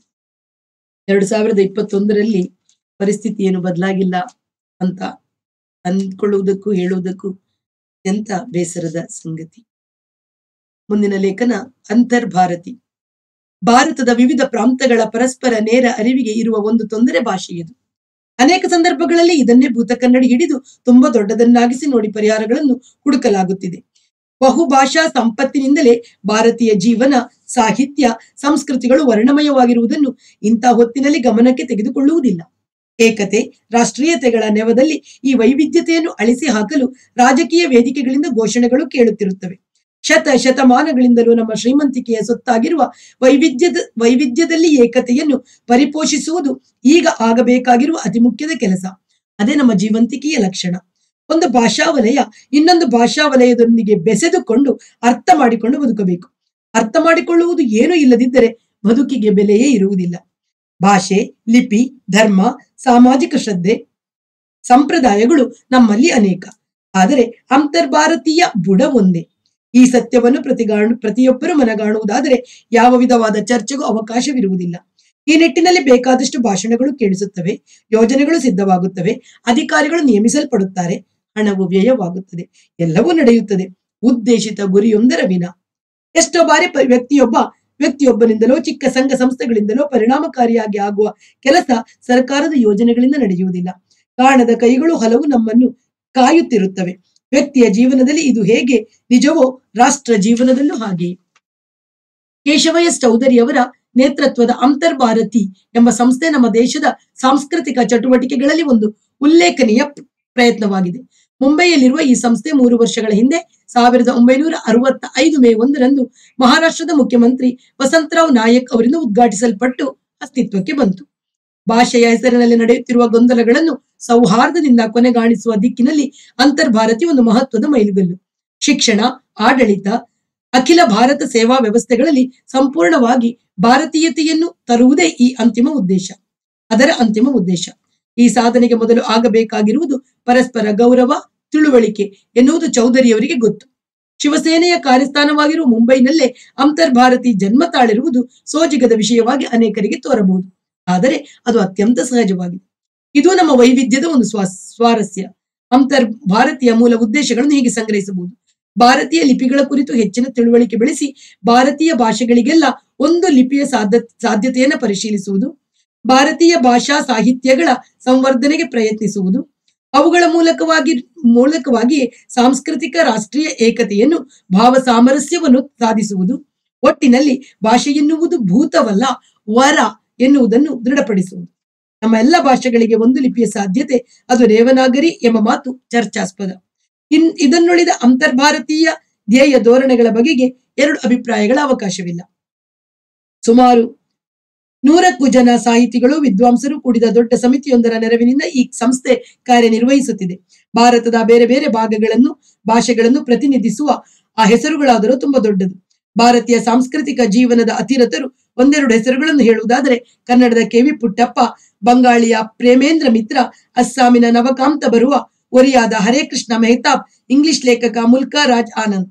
ಎರಡು ಸಾವಿರದ ಇಪ್ಪತ್ತೊಂದರಲ್ಲಿ ಪರಿಸ್ಥಿತಿ ಏನು ಬದಲಾಗಿಲ್ಲ ಅಂತ ಅಂದ್ಕೊಳ್ಳುವುದಕ್ಕೂ ಹೇಳುವುದಕ್ಕೂ ಅತ್ಯಂತ ಬೇಸರದ ಸಂಗತಿ ಮುಂದಿನ ಲೇಖನ ಅಂತರ್ಭಾರತಿ ಭಾರತದ ವಿವಿಧ ಪ್ರಾಂತಗಳ ಪರಸ್ಪರ ನೇರ ಅರಿವಿಗೆ ಇರುವ ಒಂದು ತೊಂದರೆ ಭಾಷೆಯದು ಅನೇಕ ಸಂದರ್ಭಗಳಲ್ಲಿ ಇದನ್ನೇ ಭೂತ ಕನ್ನಡಿ ಹಿಡಿದು ತುಂಬಾ ದೊಡ್ಡದನ್ನಾಗಿಸಿ ನೋಡಿ ಪರಿಹಾರಗಳನ್ನು ಹುಡುಕಲಾಗುತ್ತಿದೆ ಬಹುಭಾಷಾ ಸಂಪತ್ತಿನಿಂದಲೇ ಭಾರತೀಯ ಜೀವನ ಸಾಹಿತ್ಯ ಸಂಸ್ಕೃತಿಗಳು ವರ್ಣಮಯವಾಗಿರುವುದನ್ನು ಇಂಥ ಹೊತ್ತಿನಲ್ಲಿ ಗಮನಕ್ಕೆ ತೆಗೆದುಕೊಳ್ಳುವುದಿಲ್ಲ ಏಕತೆ ರಾಷ್ಟ್ರೀಯತೆಗಳ ನೆವದಲ್ಲಿ ಈ ವೈವಿಧ್ಯತೆಯನ್ನು ಅಳಿಸಿ ಹಾಕಲು ರಾಜಕೀಯ ವೇದಿಕೆಗಳಿಂದ ಘೋಷಣೆಗಳು ಕೇಳುತ್ತಿರುತ್ತವೆ ಶತ ಶತಮಾನಗಳಿಂದಲೂ ನಮ್ಮ ಶ್ರೀಮಂತಿಕೆಯ ಸೊತ್ತಾಗಿರುವ ವೈವಿಧ್ಯದ ವೈವಿಧ್ಯದಲ್ಲಿ ಏಕತೆಯನ್ನು ಪರಿಪೋಷಿಸುವುದು ಈಗ ಆಗಬೇಕಾಗಿರುವ ಅತಿ ಮುಖ್ಯದ ಕೆಲಸ ಅದೇ ನಮ್ಮ ಜೀವಂತಿಕೆಯ ಲಕ್ಷಣ ಒಂದು ಭಾಷಾ ವಲಯ ಇನ್ನೊಂದು ಭಾಷಾ ವಲಯದೊಂದಿಗೆ ಬೆಸೆದುಕೊಂಡು ಅರ್ಥ ಮಾಡಿಕೊಂಡು ಬದುಕಬೇಕು ಅರ್ಥ ಮಾಡಿಕೊಳ್ಳುವುದು ಏನೂ ಇಲ್ಲದಿದ್ದರೆ ಬದುಕಿಗೆ ಬೆಲೆಯೇ ಇರುವುದಿಲ್ಲ ಭಾಷೆ ಲಿಪಿ ಧರ್ಮ ಸಾಮಾಜಿಕ ಶ್ರದ್ಧೆ ಸಂಪ್ರದಾಯಗಳು ನಮ್ಮಲ್ಲಿ ಅನೇಕ ಆದರೆ ಅಂತರ್ಭಾರತೀಯ ಬುಡ ಒಂದೇ ಈ ಸತ್ಯವನ್ನು ಪ್ರತಿಗಾಣು ಪ್ರತಿಯೊಬ್ಬರು ಮನಗಾಣುವುದಾದರೆ ಯಾವ ವಿಧವಾದ ಚರ್ಚೆಗೂ ಅವಕಾಶವಿರುವುದಿಲ್ಲ ಈ ನಿಟ್ಟಿನಲ್ಲಿ ಬೇಕಾದಷ್ಟು ಭಾಷಣಗಳು ಕೇಳಿಸುತ್ತವೆ ಯೋಜನೆಗಳು ಸಿದ್ಧವಾಗುತ್ತವೆ ಅಧಿಕಾರಿಗಳು ನೇಮಿಸಲ್ಪಡುತ್ತಾರೆ ಹಣವು ವ್ಯಯವಾಗುತ್ತದೆ ಎಲ್ಲವೂ ನಡೆಯುತ್ತದೆ ಉದ್ದೇಶಿತ ಗುರಿಯೊಂದರ ವಿನ ಎಷ್ಟೋ ಬಾರಿ ಪ- ವ್ಯಕ್ತಿಯೊಬ್ಬ ವ್ಯಕ್ತಿಯೊಬ್ಬನಿಂದಲೋ ಚಿಕ್ಕ ಸಂಘ ಸಂಸ್ಥೆಗಳಿಂದಲೋ ಪರಿಣಾಮಕಾರಿಯಾಗಿ ಆಗುವ ಕೆಲಸ ಸರ್ಕಾರದ ಯೋಜನೆಗಳಿಂದ ನಡೆಯುವುದಿಲ್ಲ ಕಾಣದ ಕೈಗಳು ಹಲವು ನಮ್ಮನ್ನು ಕಾಯುತ್ತಿರುತ್ತವೆ ವ್ಯಕ್ತಿಯ ಜೀವನದಲ್ಲಿ ಇದು ಹೇಗೆ ನಿಜವೋ ರಾಷ್ಟ್ರ ಜೀವನದಲ್ಲೂ ಹಾಗೆ ಕೇಶವ ಎಸ್ ಚೌಧರಿಯವರ ನೇತೃತ್ವದ ಅಂತರ್ಭಾರತಿ ಎಂಬ ಸಂಸ್ಥೆ ನಮ್ಮ ದೇಶದ ಸಾಂಸ್ಕೃತಿಕ ಚಟುವಟಿಕೆಗಳಲ್ಲಿ ಒಂದು ಉಲ್ಲೇಖನೀಯ ಪ್ರ- ಪ್ರಯತ್ನವಾಗಿದೆ ಮುಂಬೈಯಲ್ಲಿರುವ ಈ ಸಂಸ್ಥೆ ಮೂರು ವರ್ಷಗಳ ಹಿಂದೆ ಸಾವಿರದ ಒಂಬೈನೂರ ಅರವತ್ತ ಐದು ಮೇ ಒಂದರಂದು ಮಹಾರಾಷ್ಟ್ರದ ಮುಖ್ಯಮಂತ್ರಿ ವಸಂತರಾವ್ ನಾಯಕ್ ಅವರಿಂದ ಉದ್ಘಾಟಿಸಲ್ಪಟ್ಟು ಅಸ್ತಿತ್ವಕ್ಕೆ ಬಂತು ಭಾಷೆಯ ಹೆಸರಿನಲ್ಲಿ ನಡೆಯುತ್ತಿರುವ ಗೊಂದಲಗಳನ್ನು ಸೌಹಾರ್ದದಿಂದ ಕೊನೆಗಾಣಿಸುವ ದಿಕ್ಕಿನಲ್ಲಿ ಅಂತರ್ಭಾರತಿ ಒಂದು ಮಹತ್ವದ ಮೈಲುಗಲ್ಲು ಶಿಕ್ಷಣ ಆಡಳಿತ ಅಖಿಲ ಭಾರತ ಸೇವಾ ವ್ಯವಸ್ಥೆಗಳಲ್ಲಿ ಸಂಪೂರ್ಣವಾಗಿ ಭಾರತೀಯತೆಯನ್ನು ತರುವುದೇ ಈ ಅಂತಿಮ ಉದ್ದೇಶ ಅದರ ಅಂತಿಮ ಉದ್ದೇಶ ಈ ಸಾಧನೆಗೆ ಮೊದಲು ಆಗಬೇಕಾಗಿರುವುದು ಪರಸ್ಪರ ಗೌರವ ತಿಳುವಳಿಕೆ ಎನ್ನುವುದು ಚೌಧರಿಯವರಿಗೆ ಗೊತ್ತು ಶಿವಸೇನೆಯ ಕಾರ್ಯಸ್ಥಾನವಾಗಿರುವ ಮುಂಬೈನಲ್ಲೇ ಅಂತರ್ಭಾರತಿ ಜನ್ಮ ತಾಳಿರುವುದು ಸೋಜಿಗದ ವಿಷಯವಾಗಿ ಅನೇಕರಿಗೆ ತೋರಬಹುದು ಆದರೆ ಅದು ಅತ್ಯಂತ ಸಹಜವಾಗಿದೆ ಇದು ನಮ್ಮ ವೈವಿಧ್ಯದ ಒಂದು ಸ್ವಾ ಸ್ವಾರಸ್ಯ ಅಂತರ್ ಭಾರತೀಯ ಮೂಲ ಉದ್ದೇಶಗಳನ್ನು ಹೀಗೆ ಸಂಗ್ರಹಿಸಬಹುದು ಭಾರತೀಯ ಲಿಪಿಗಳ ಕುರಿತು ಹೆಚ್ಚಿನ ತಿಳುವಳಿಕೆ ಬೆಳೆಸಿ ಭಾರತೀಯ ಭಾಷೆಗಳಿಗೆಲ್ಲ ಒಂದು ಲಿಪಿಯ ಸಾಧ್ಯ ಸಾಧ್ಯತೆಯನ್ನು ಪರಿಶೀಲಿಸುವುದು ಭಾರತೀಯ ಭಾಷಾ ಸಾಹಿತ್ಯಗಳ ಸಂವರ್ಧನೆಗೆ ಪ್ರಯತ್ನಿಸುವುದು ಅವುಗಳ ಮೂಲಕವಾಗಿ ಮೂಲಕವಾಗಿ ಸಾಂಸ್ಕೃತಿಕ ರಾಷ್ಟ್ರೀಯ ಏಕತೆಯನ್ನು ಭಾವ ಸಾಮರಸ್ಯವನ್ನು ಸಾಧಿಸುವುದು ಒಟ್ಟಿನಲ್ಲಿ ಭಾಷೆ ಎನ್ನುವುದು ಭೂತವಲ್ಲ ವರ ಎನ್ನುವುದನ್ನು ದೃಢಪಡಿಸುವುದು ನಮ್ಮ ಎಲ್ಲ ಭಾಷೆಗಳಿಗೆ ಒಂದು ಲಿಪಿಯ ಸಾಧ್ಯತೆ ಅದು ರೇವನಾಗರಿ ಎಂಬ ಮಾತು ಚರ್ಚಾಸ್ಪದ ಇನ್ ಇದನ್ನುಳಿದ ಅಂತರ್ಭಾರತೀಯ ಧ್ಯೇಯ ಧೋರಣೆಗಳ ಬಗೆಗೆ ಎರಡು ಅಭಿಪ್ರಾಯಗಳ ಅವಕಾಶವಿಲ್ಲ ಸುಮಾರು ನೂರಕ್ಕೂ ಜನ ಸಾಹಿತಿಗಳು ವಿದ್ವಾಂಸರು ಕೂಡಿದ ದೊಡ್ಡ ಸಮಿತಿಯೊಂದರ ನೆರವಿನಿಂದ ಈ ಸಂಸ್ಥೆ ಕಾರ್ಯನಿರ್ವಹಿಸುತ್ತಿದೆ ಭಾರತದ ಬೇರೆ ಬೇರೆ ಭಾಗಗಳನ್ನು ಭಾಷೆಗಳನ್ನು ಪ್ರತಿನಿಧಿಸುವ ಆ ಹೆಸರುಗಳಾದರೂ ತುಂಬಾ ದೊಡ್ಡದು ಭಾರತೀಯ ಸಾಂಸ್ಕೃತಿಕ ಜೀವನದ ಅತಿರಥರು ಒಂದೆರಡು ಹೆಸರುಗಳನ್ನು ಹೇಳುವುದಾದರೆ ಕನ್ನಡದ ಕೆವಿ ಪುಟ್ಟಪ್ಪ ಬಂಗಾಳಿಯ ಪ್ರೇಮೇಂದ್ರ ಮಿತ್ರ ಅಸ್ಸಾಮಿನ ನವಕಾಂತ ಬರುವ ಒರಿಯಾದ ಹರೇ ಕೃಷ್ಣ ಮೆಹತಾಬ್ ಇಂಗ್ಲಿಷ್ ಲೇಖಕ ಮುಲ್ಕಾ ರಾಜ್ ಆನಂದ್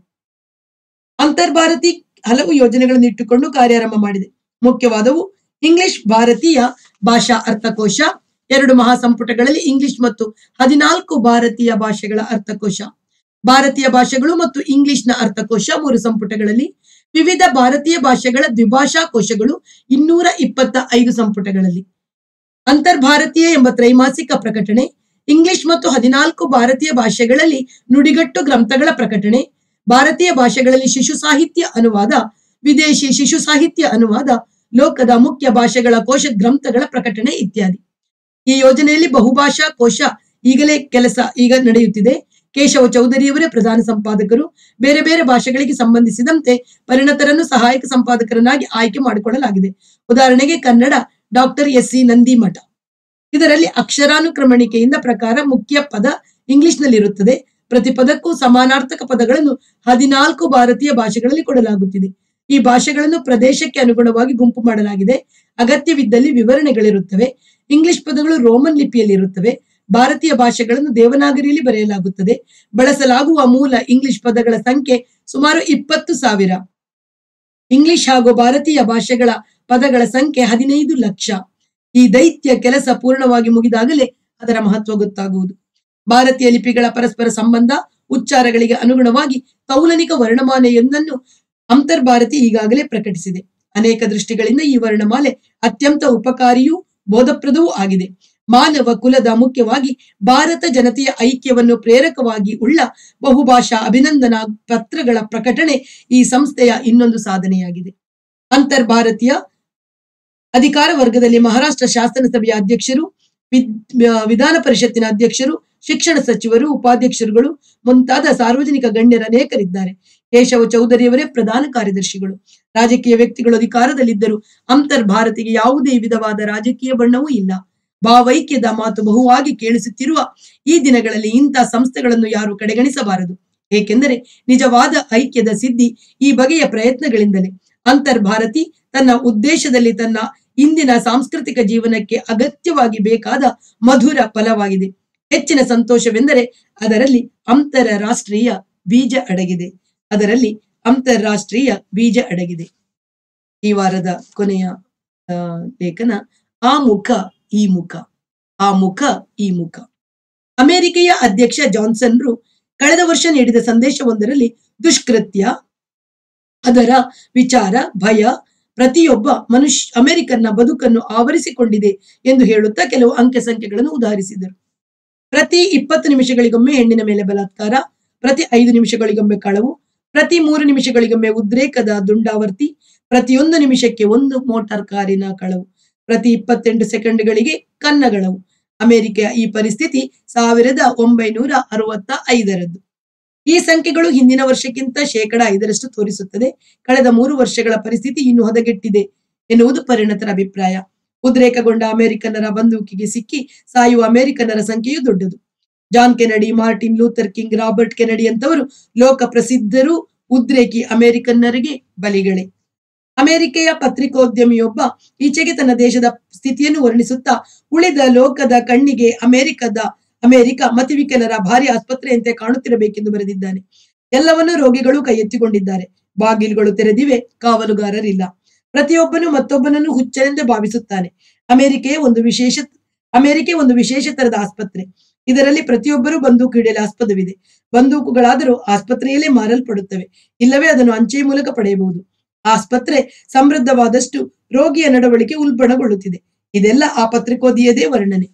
ಅಂತರ್ಭಾರತಿ ಹಲವು ಯೋಜನೆಗಳನ್ನು ಇಟ್ಟುಕೊಂಡು ಕಾರ್ಯಾರಂಭ ಮಾಡಿದೆ ಮುಖ್ಯವಾದವು ಇಂಗ್ಲಿಷ್ ಭಾರತೀಯ ಭಾಷಾ ಅರ್ಥಕೋಶ ಎರಡು ಮಹಾಸಂಪುಟಗಳಲ್ಲಿ ಇಂಗ್ಲಿಷ್ ಮತ್ತು ಹದಿನಾಲ್ಕು ಭಾರತೀಯ ಭಾಷೆಗಳ ಅರ್ಥಕೋಶ ಭಾರತೀಯ ಭಾಷೆಗಳು ಮತ್ತು ಇಂಗ್ಲಿಷ್ನ ಅರ್ಥಕೋಶ ಮೂರು ಸಂಪುಟಗಳಲ್ಲಿ ವಿವಿಧ ಭಾರತೀಯ ಭಾಷೆಗಳ ದ್ವಿಭಾಷಾ ಕೋಶಗಳು ಇನ್ನೂರ ಇಪ್ಪತ್ತ ಐದು ಸಂಪುಟಗಳಲ್ಲಿ ಅಂತರ್ಭಾರತೀಯ ಎಂಬ ತ್ರೈಮಾಸಿಕ ಪ್ರಕಟಣೆ ಇಂಗ್ಲಿಷ್ ಮತ್ತು ಹದಿನಾಲ್ಕು ಭಾರತೀಯ ಭಾಷೆಗಳಲ್ಲಿ ನುಡಿಗಟ್ಟು ಗ್ರಂಥಗಳ ಪ್ರಕಟಣೆ ಭಾರತೀಯ ಭಾಷೆಗಳಲ್ಲಿ ಶಿಶು ಸಾಹಿತ್ಯ ಅನುವಾದ ವಿದೇಶಿ ಶಿಶು ಸಾಹಿತ್ಯ ಅನುವಾದ ಲೋಕದ ಮುಖ್ಯ ಭಾಷೆಗಳ ಕೋಶ ಗ್ರಂಥಗಳ ಪ್ರಕಟಣೆ ಇತ್ಯಾದಿ ಈ ಯೋಜನೆಯಲ್ಲಿ ಬಹುಭಾಷಾ ಕೋಶ ಈಗಲೇ ಕೆಲಸ ಈಗ ನಡೆಯುತ್ತಿದೆ ಕೇಶವ ಚೌಧರಿಯವರೇ ಪ್ರಧಾನ ಸಂಪಾದಕರು ಬೇರೆ ಬೇರೆ ಭಾಷೆಗಳಿಗೆ ಸಂಬಂಧಿಸಿದಂತೆ ಪರಿಣತರನ್ನು ಸಹಾಯಕ ಸಂಪಾದಕರನ್ನಾಗಿ ಆಯ್ಕೆ ಮಾಡಿಕೊಳ್ಳಲಾಗಿದೆ ಉದಾಹರಣೆಗೆ Kannada doctor S C Nandimath ಇದರಲ್ಲಿ ಅಕ್ಷರಾನುಕ್ರಮಣಿಕೆಯಿಂದ ಪ್ರಕಾರ ಮುಖ್ಯ ಪದ ಇಂಗ್ಲಿಷ್ನಲ್ಲಿರುತ್ತದೆ ಪ್ರತಿ ಪದಕ್ಕೂ ಸಮಾನಾರ್ಥಕ ಪದಗಳನ್ನು ಹದಿನಾಲ್ಕು ಭಾರತೀಯ ಭಾಷೆಗಳಲ್ಲಿ ಕೊಡಲಾಗುತ್ತಿದೆ ಈ ಭಾಷೆಗಳನ್ನು ಪ್ರದೇಶಕ್ಕೆ ಅನುಗುಣವಾಗಿ ಗುಂಪು ಮಾಡಲಾಗಿದೆ ಅಗತ್ಯವಿದ್ದಲ್ಲಿ ವಿವರಣೆಗಳಿರುತ್ತವೆ ಇಂಗ್ಲಿಷ್ ಪದಗಳು ರೋಮನ್ ಲಿಪಿಯಲ್ಲಿ ಇರುತ್ತವೆ ಭಾರತೀಯ ಭಾಷೆಗಳನ್ನು ದೇವನಾಗರಿಯಲ್ಲಿ ಬರೆಯಲಾಗುತ್ತದೆ ಬಳಸಲಾಗುವ ಮೂಲ ಇಂಗ್ಲಿಷ್ ಪದಗಳ ಸಂಖ್ಯೆ ಸುಮಾರು ಇಪ್ಪತ್ತು ಸಾವಿರ ಇಂಗ್ಲಿಷ್ ಹಾಗೂ ಭಾರತೀಯ ಭಾಷೆಗಳ ಪದಗಳ ಸಂಖ್ಯೆ ಹದಿನೈದು ಲಕ್ಷ ಈ ದೈತ್ಯ ಕೆಲಸ ಪೂರ್ಣವಾಗಿ ಮುಗಿದಾಗಲೇ ಅದರ ಮಹತ್ವ ಗೊತ್ತಾಗುವುದು ಭಾರತೀಯ ಲಿಪಿಗಳ ಪರಸ್ಪರ ಸಂಬಂಧ ಉಚ್ಚಾರಗಳಿಗೆ ಅನುಗುಣವಾಗಿ ತೌಲನಿಕ ವರ್ಣಮಾಲೆಯೊಂದನ್ನು ಅಂತರ್ಭಾರತಿ ಈಗಾಗಲೇ ಪ್ರಕಟಿಸಿದೆ ಅನೇಕ ದೃಷ್ಟಿಗಳಿಂದ ಈ ವರ್ಣಮಾಲೆ ಅತ್ಯಂತ ಉಪಕಾರಿಯೂ ಬೋಧಪ್ರದವೂ ಆಗಿದೆ ಮಾನವ ಕುಲದ ಮುಖ್ಯವಾಗಿ ಭಾರತ ಜನತೆಯ ಐಕ್ಯವನ್ನು ಪ್ರೇರಕವಾಗಿ ಉಳ್ಳ ಬಹುಭಾಷಾ ಅಭಿನಂದನಾ ಪತ್ರಗಳ ಪ್ರಕಟಣೆ ಈ ಸಂಸ್ಥೆಯ ಇನ್ನೊಂದು ಸಾಧನೆಯಾಗಿದೆ ಅಂತರ್ಭಾರತೀಯ ಅಧಿಕಾರ ವರ್ಗದಲ್ಲಿ ಮಹಾರಾಷ್ಟ್ರ ಶಾಸನಸಭೆಯ ಅಧ್ಯಕ್ಷರು ವಿದ್- ವಿಧಾನ ಪರಿಷತ್ತಿನ ಅಧ್ಯಕ್ಷರು ಶಿಕ್ಷಣ ಸಚಿವರು ಉಪಾಧ್ಯಕ್ಷರುಗಳು ಮುಂತಾದ ಸಾರ್ವಜನಿಕ ಗಣ್ಯರ ಅನೇಕರಿದ್ದಾರೆ ಕೇಶವ ಚೌಧರಿಯವರೇ ಪ್ರಧಾನ ಕಾರ್ಯದರ್ಶಿಗಳು ರಾಜಕೀಯ ವ್ಯಕ್ತಿಗಳು ಅಧಿಕಾರದಲ್ಲಿದ್ದರು ಅಂತರ್ಭಾರತಿಗೆ ಯಾವುದೇ ವಿಧವಾದ ರಾಜಕೀಯ ಬಣ್ಣವೂ ಇಲ್ಲ ಭಾವೈಕ್ಯದ ಮಾತು ಬಹುವಾಗಿ ಕೇಳಿಸುತ್ತಿರುವ ಈ ದಿನಗಳಲ್ಲಿ ಇಂಥ ಸಂಸ್ಥೆಗಳನ್ನು ಯಾರು ಕಡೆಗಣಿಸಬಾರದು ಏಕೆಂದರೆ ನಿಜವಾದ ಐಕ್ಯದ ಸಿದ್ಧಿ ಈ ಬಗೆಯ ಪ್ರಯತ್ನಗಳಿಂದಲೇ ಅಂತರ್ಭಾರತಿ ತನ್ನ ಉದ್ದೇಶದಲ್ಲಿ ತನ್ನ ಇಂದಿನ ಸಾಂಸ್ಕೃತಿಕ ಜೀವನಕ್ಕೆ ಅಗತ್ಯವಾಗಿ ಬೇಕಾದ ಮಧುರ ಫಲವಾಗಿದೆ ಹೆಚ್ಚಿನ ಸಂತೋಷವೆಂದರೆ ಅದರಲ್ಲಿ ಅಂತರರಾಷ್ಟ್ರೀಯ ಬೀಜ ಅಡಗಿದೆ ಅದರಲ್ಲಿ ಅಂತಾರಾಷ್ಟ್ರೀಯ ಬೀಜ ಅಡಗಿದೆ ಈ ವಾರದ ಕೊನೆಯ ಆ, ಲೇಖನ ಆ ಮುಖ ಈ ಮುಖ ಆ ಮುಖ ಈ ಮುಖ ಅಮೆರಿಕೆಯ ಅಧ್ಯಕ್ಷ ಜಾನ್ಸನ್ರು ಕಳೆದ ವರ್ಷ ನೀಡಿದ ಸಂದೇಶವೊಂದರಲ್ಲಿ ದುಷ್ಕೃತ್ಯ ಅದರ ವಿಚಾರ ಭಯ ಪ್ರತಿಯೊಬ್ಬ ಮನುಷ್ಯ ಅಮೆರಿಕನ್ನ ಬದುಕನ್ನು ಆವರಿಸಿಕೊಂಡಿದೆ ಎಂದು ಹೇಳುತ್ತಾ ಕೆಲವು ಅಂಕೆ ಸಂಖ್ಯೆಗಳನ್ನು ಉದಾಹರಿಸಿದರು ಪ್ರತಿ ಇಪ್ಪತ್ತು ನಿಮಿಷಗಳಿಗೊಮ್ಮೆ ಹೆಣ್ಣಿನ ಮೇಲೆ ಬಲಾತ್ಕಾರ ಪ್ರತಿ ಐದು ನಿಮಿಷಗಳಿಗೊಮ್ಮೆ ಕಳವು ಪ್ರತಿ ಮೂರು ನಿಮಿಷಗಳಿಗೊಮ್ಮೆ ಉದ್ರೇಕದ ದುಂಡಾವರ್ತಿ ಪ್ರತಿಯೊಂದು ನಿಮಿಷಕ್ಕೆ ಒಂದು ಮೋಟಾರ್ ಕಾರಿನ ಕಳವು ಪ್ರತಿ ಇಪ್ಪತ್ತೆಂಟು ಸೆಕೆಂಡ್ಗಳಿಗೆ ಕನ್ನಗಳವು ಅಮೆರಿಕೆಯ ಈ ಪರಿಸ್ಥಿತಿ ಸಾವಿರದ ಒಂಬೈನೂರ ಅರವತ್ತ ಐದರದ್ದು ಈ ಸಂಖ್ಯೆಗಳು ಹಿಂದಿನ ವರ್ಷಕ್ಕಿಂತ ಶೇಕಡ ಐದರಷ್ಟು ತೋರಿಸುತ್ತದೆ ಕಳೆದ ಮೂರು ವರ್ಷಗಳ ಪರಿಸ್ಥಿತಿ ಇನ್ನೂ ಹದಗೆಟ್ಟಿದೆ ಎನ್ನುವುದು ಪರಿಣತರ ಅಭಿಪ್ರಾಯ ಉದ್ರೇಕಗೊಂಡ ಅಮೆರಿಕನ್ನರ ಬಂದೂಕಿಗೆ ಸಿಕ್ಕಿ ಸಾಯುವ ಅಮೆರಿಕನ್ನರ ಸಂಖ್ಯೆಯು ದೊಡ್ಡದು John Kennedy Martin Luther King Robert Kennedy ಅಂತವರು ಲೋಕ ಪ್ರಸಿದ್ಧರು ಉದ್ರೇಕಿ ಅಮೆರಿಕನ್ನರಿಗೆ ಬಲಿಗಳೇ ಅಮೆರಿಕೆಯ ಪತ್ರಿಕೋದ್ಯಮಿಯೊಬ್ಬ ಈಚೆಗೆ ತನ್ನ ದೇಶದ ಸ್ಥಿತಿಯನ್ನು ವರ್ಣಿಸುತ್ತಾ ಉಳಿದ ಲೋಕದ ಕಣ್ಣಿಗೆ ಅಮೆರಿಕದ ಅಮೆರಿಕ ಮತಿವಿಕಲರ ಭಾರಿ ಆಸ್ಪತ್ರೆಯಂತೆ ಕಾಣುತ್ತಿರಬೇಕೆಂದು ಬರೆದಿದ್ದಾನೆ ಎಲ್ಲವನ್ನೂ ರೋಗಿಗಳು ಕೈ ಎತ್ತಿಕೊಂಡಿದ್ದಾರೆ ಬಾಗಿಲುಗಳು ತೆರೆದಿವೆ ಕಾವಲುಗಾರರಿಲ್ಲ ಪ್ರತಿಯೊಬ್ಬನು ಮತ್ತೊಬ್ಬನನ್ನು ಹುಚ್ಚನೆಂದು ಭಾವಿಸುತ್ತಾನೆ ಅಮೆರಿಕೆಯ ಒಂದು ವಿಶೇಷ ಅಮೆರಿಕೆ ಒಂದು ವಿಶೇಷ ತರದ ಆಸ್ಪತ್ರೆ ಇದರಲ್ಲಿ ಪ್ರತಿಯೊಬ್ಬರೂ ಬಂದೂಕು ಹಿಡಿಯಲಾಸ್ಪದವಿದೆ ಬಂದೂಕುಗಳಾದರೂ ಆಸ್ಪತ್ರೆಯಲ್ಲೇ ಮಾರಲ್ಪಡುತ್ತವೆ ಇಲ್ಲವೇ ಅದನ್ನು ಅಂಚೆಯ ಮೂಲಕ ಪಡೆಯಬಹುದು ಆಸ್ಪತ್ರೆ ಸಮೃದ್ಧವಾದಷ್ಟು ರೋಗಿಯ ನಡವಳಿಕೆ ಉಲ್ಬಣಗೊಳ್ಳುತ್ತಿದೆ ಇದೆಲ್ಲ ಆ ಪತ್ರಿಕೋದಿಯದೇ ವರ್ಣನೆ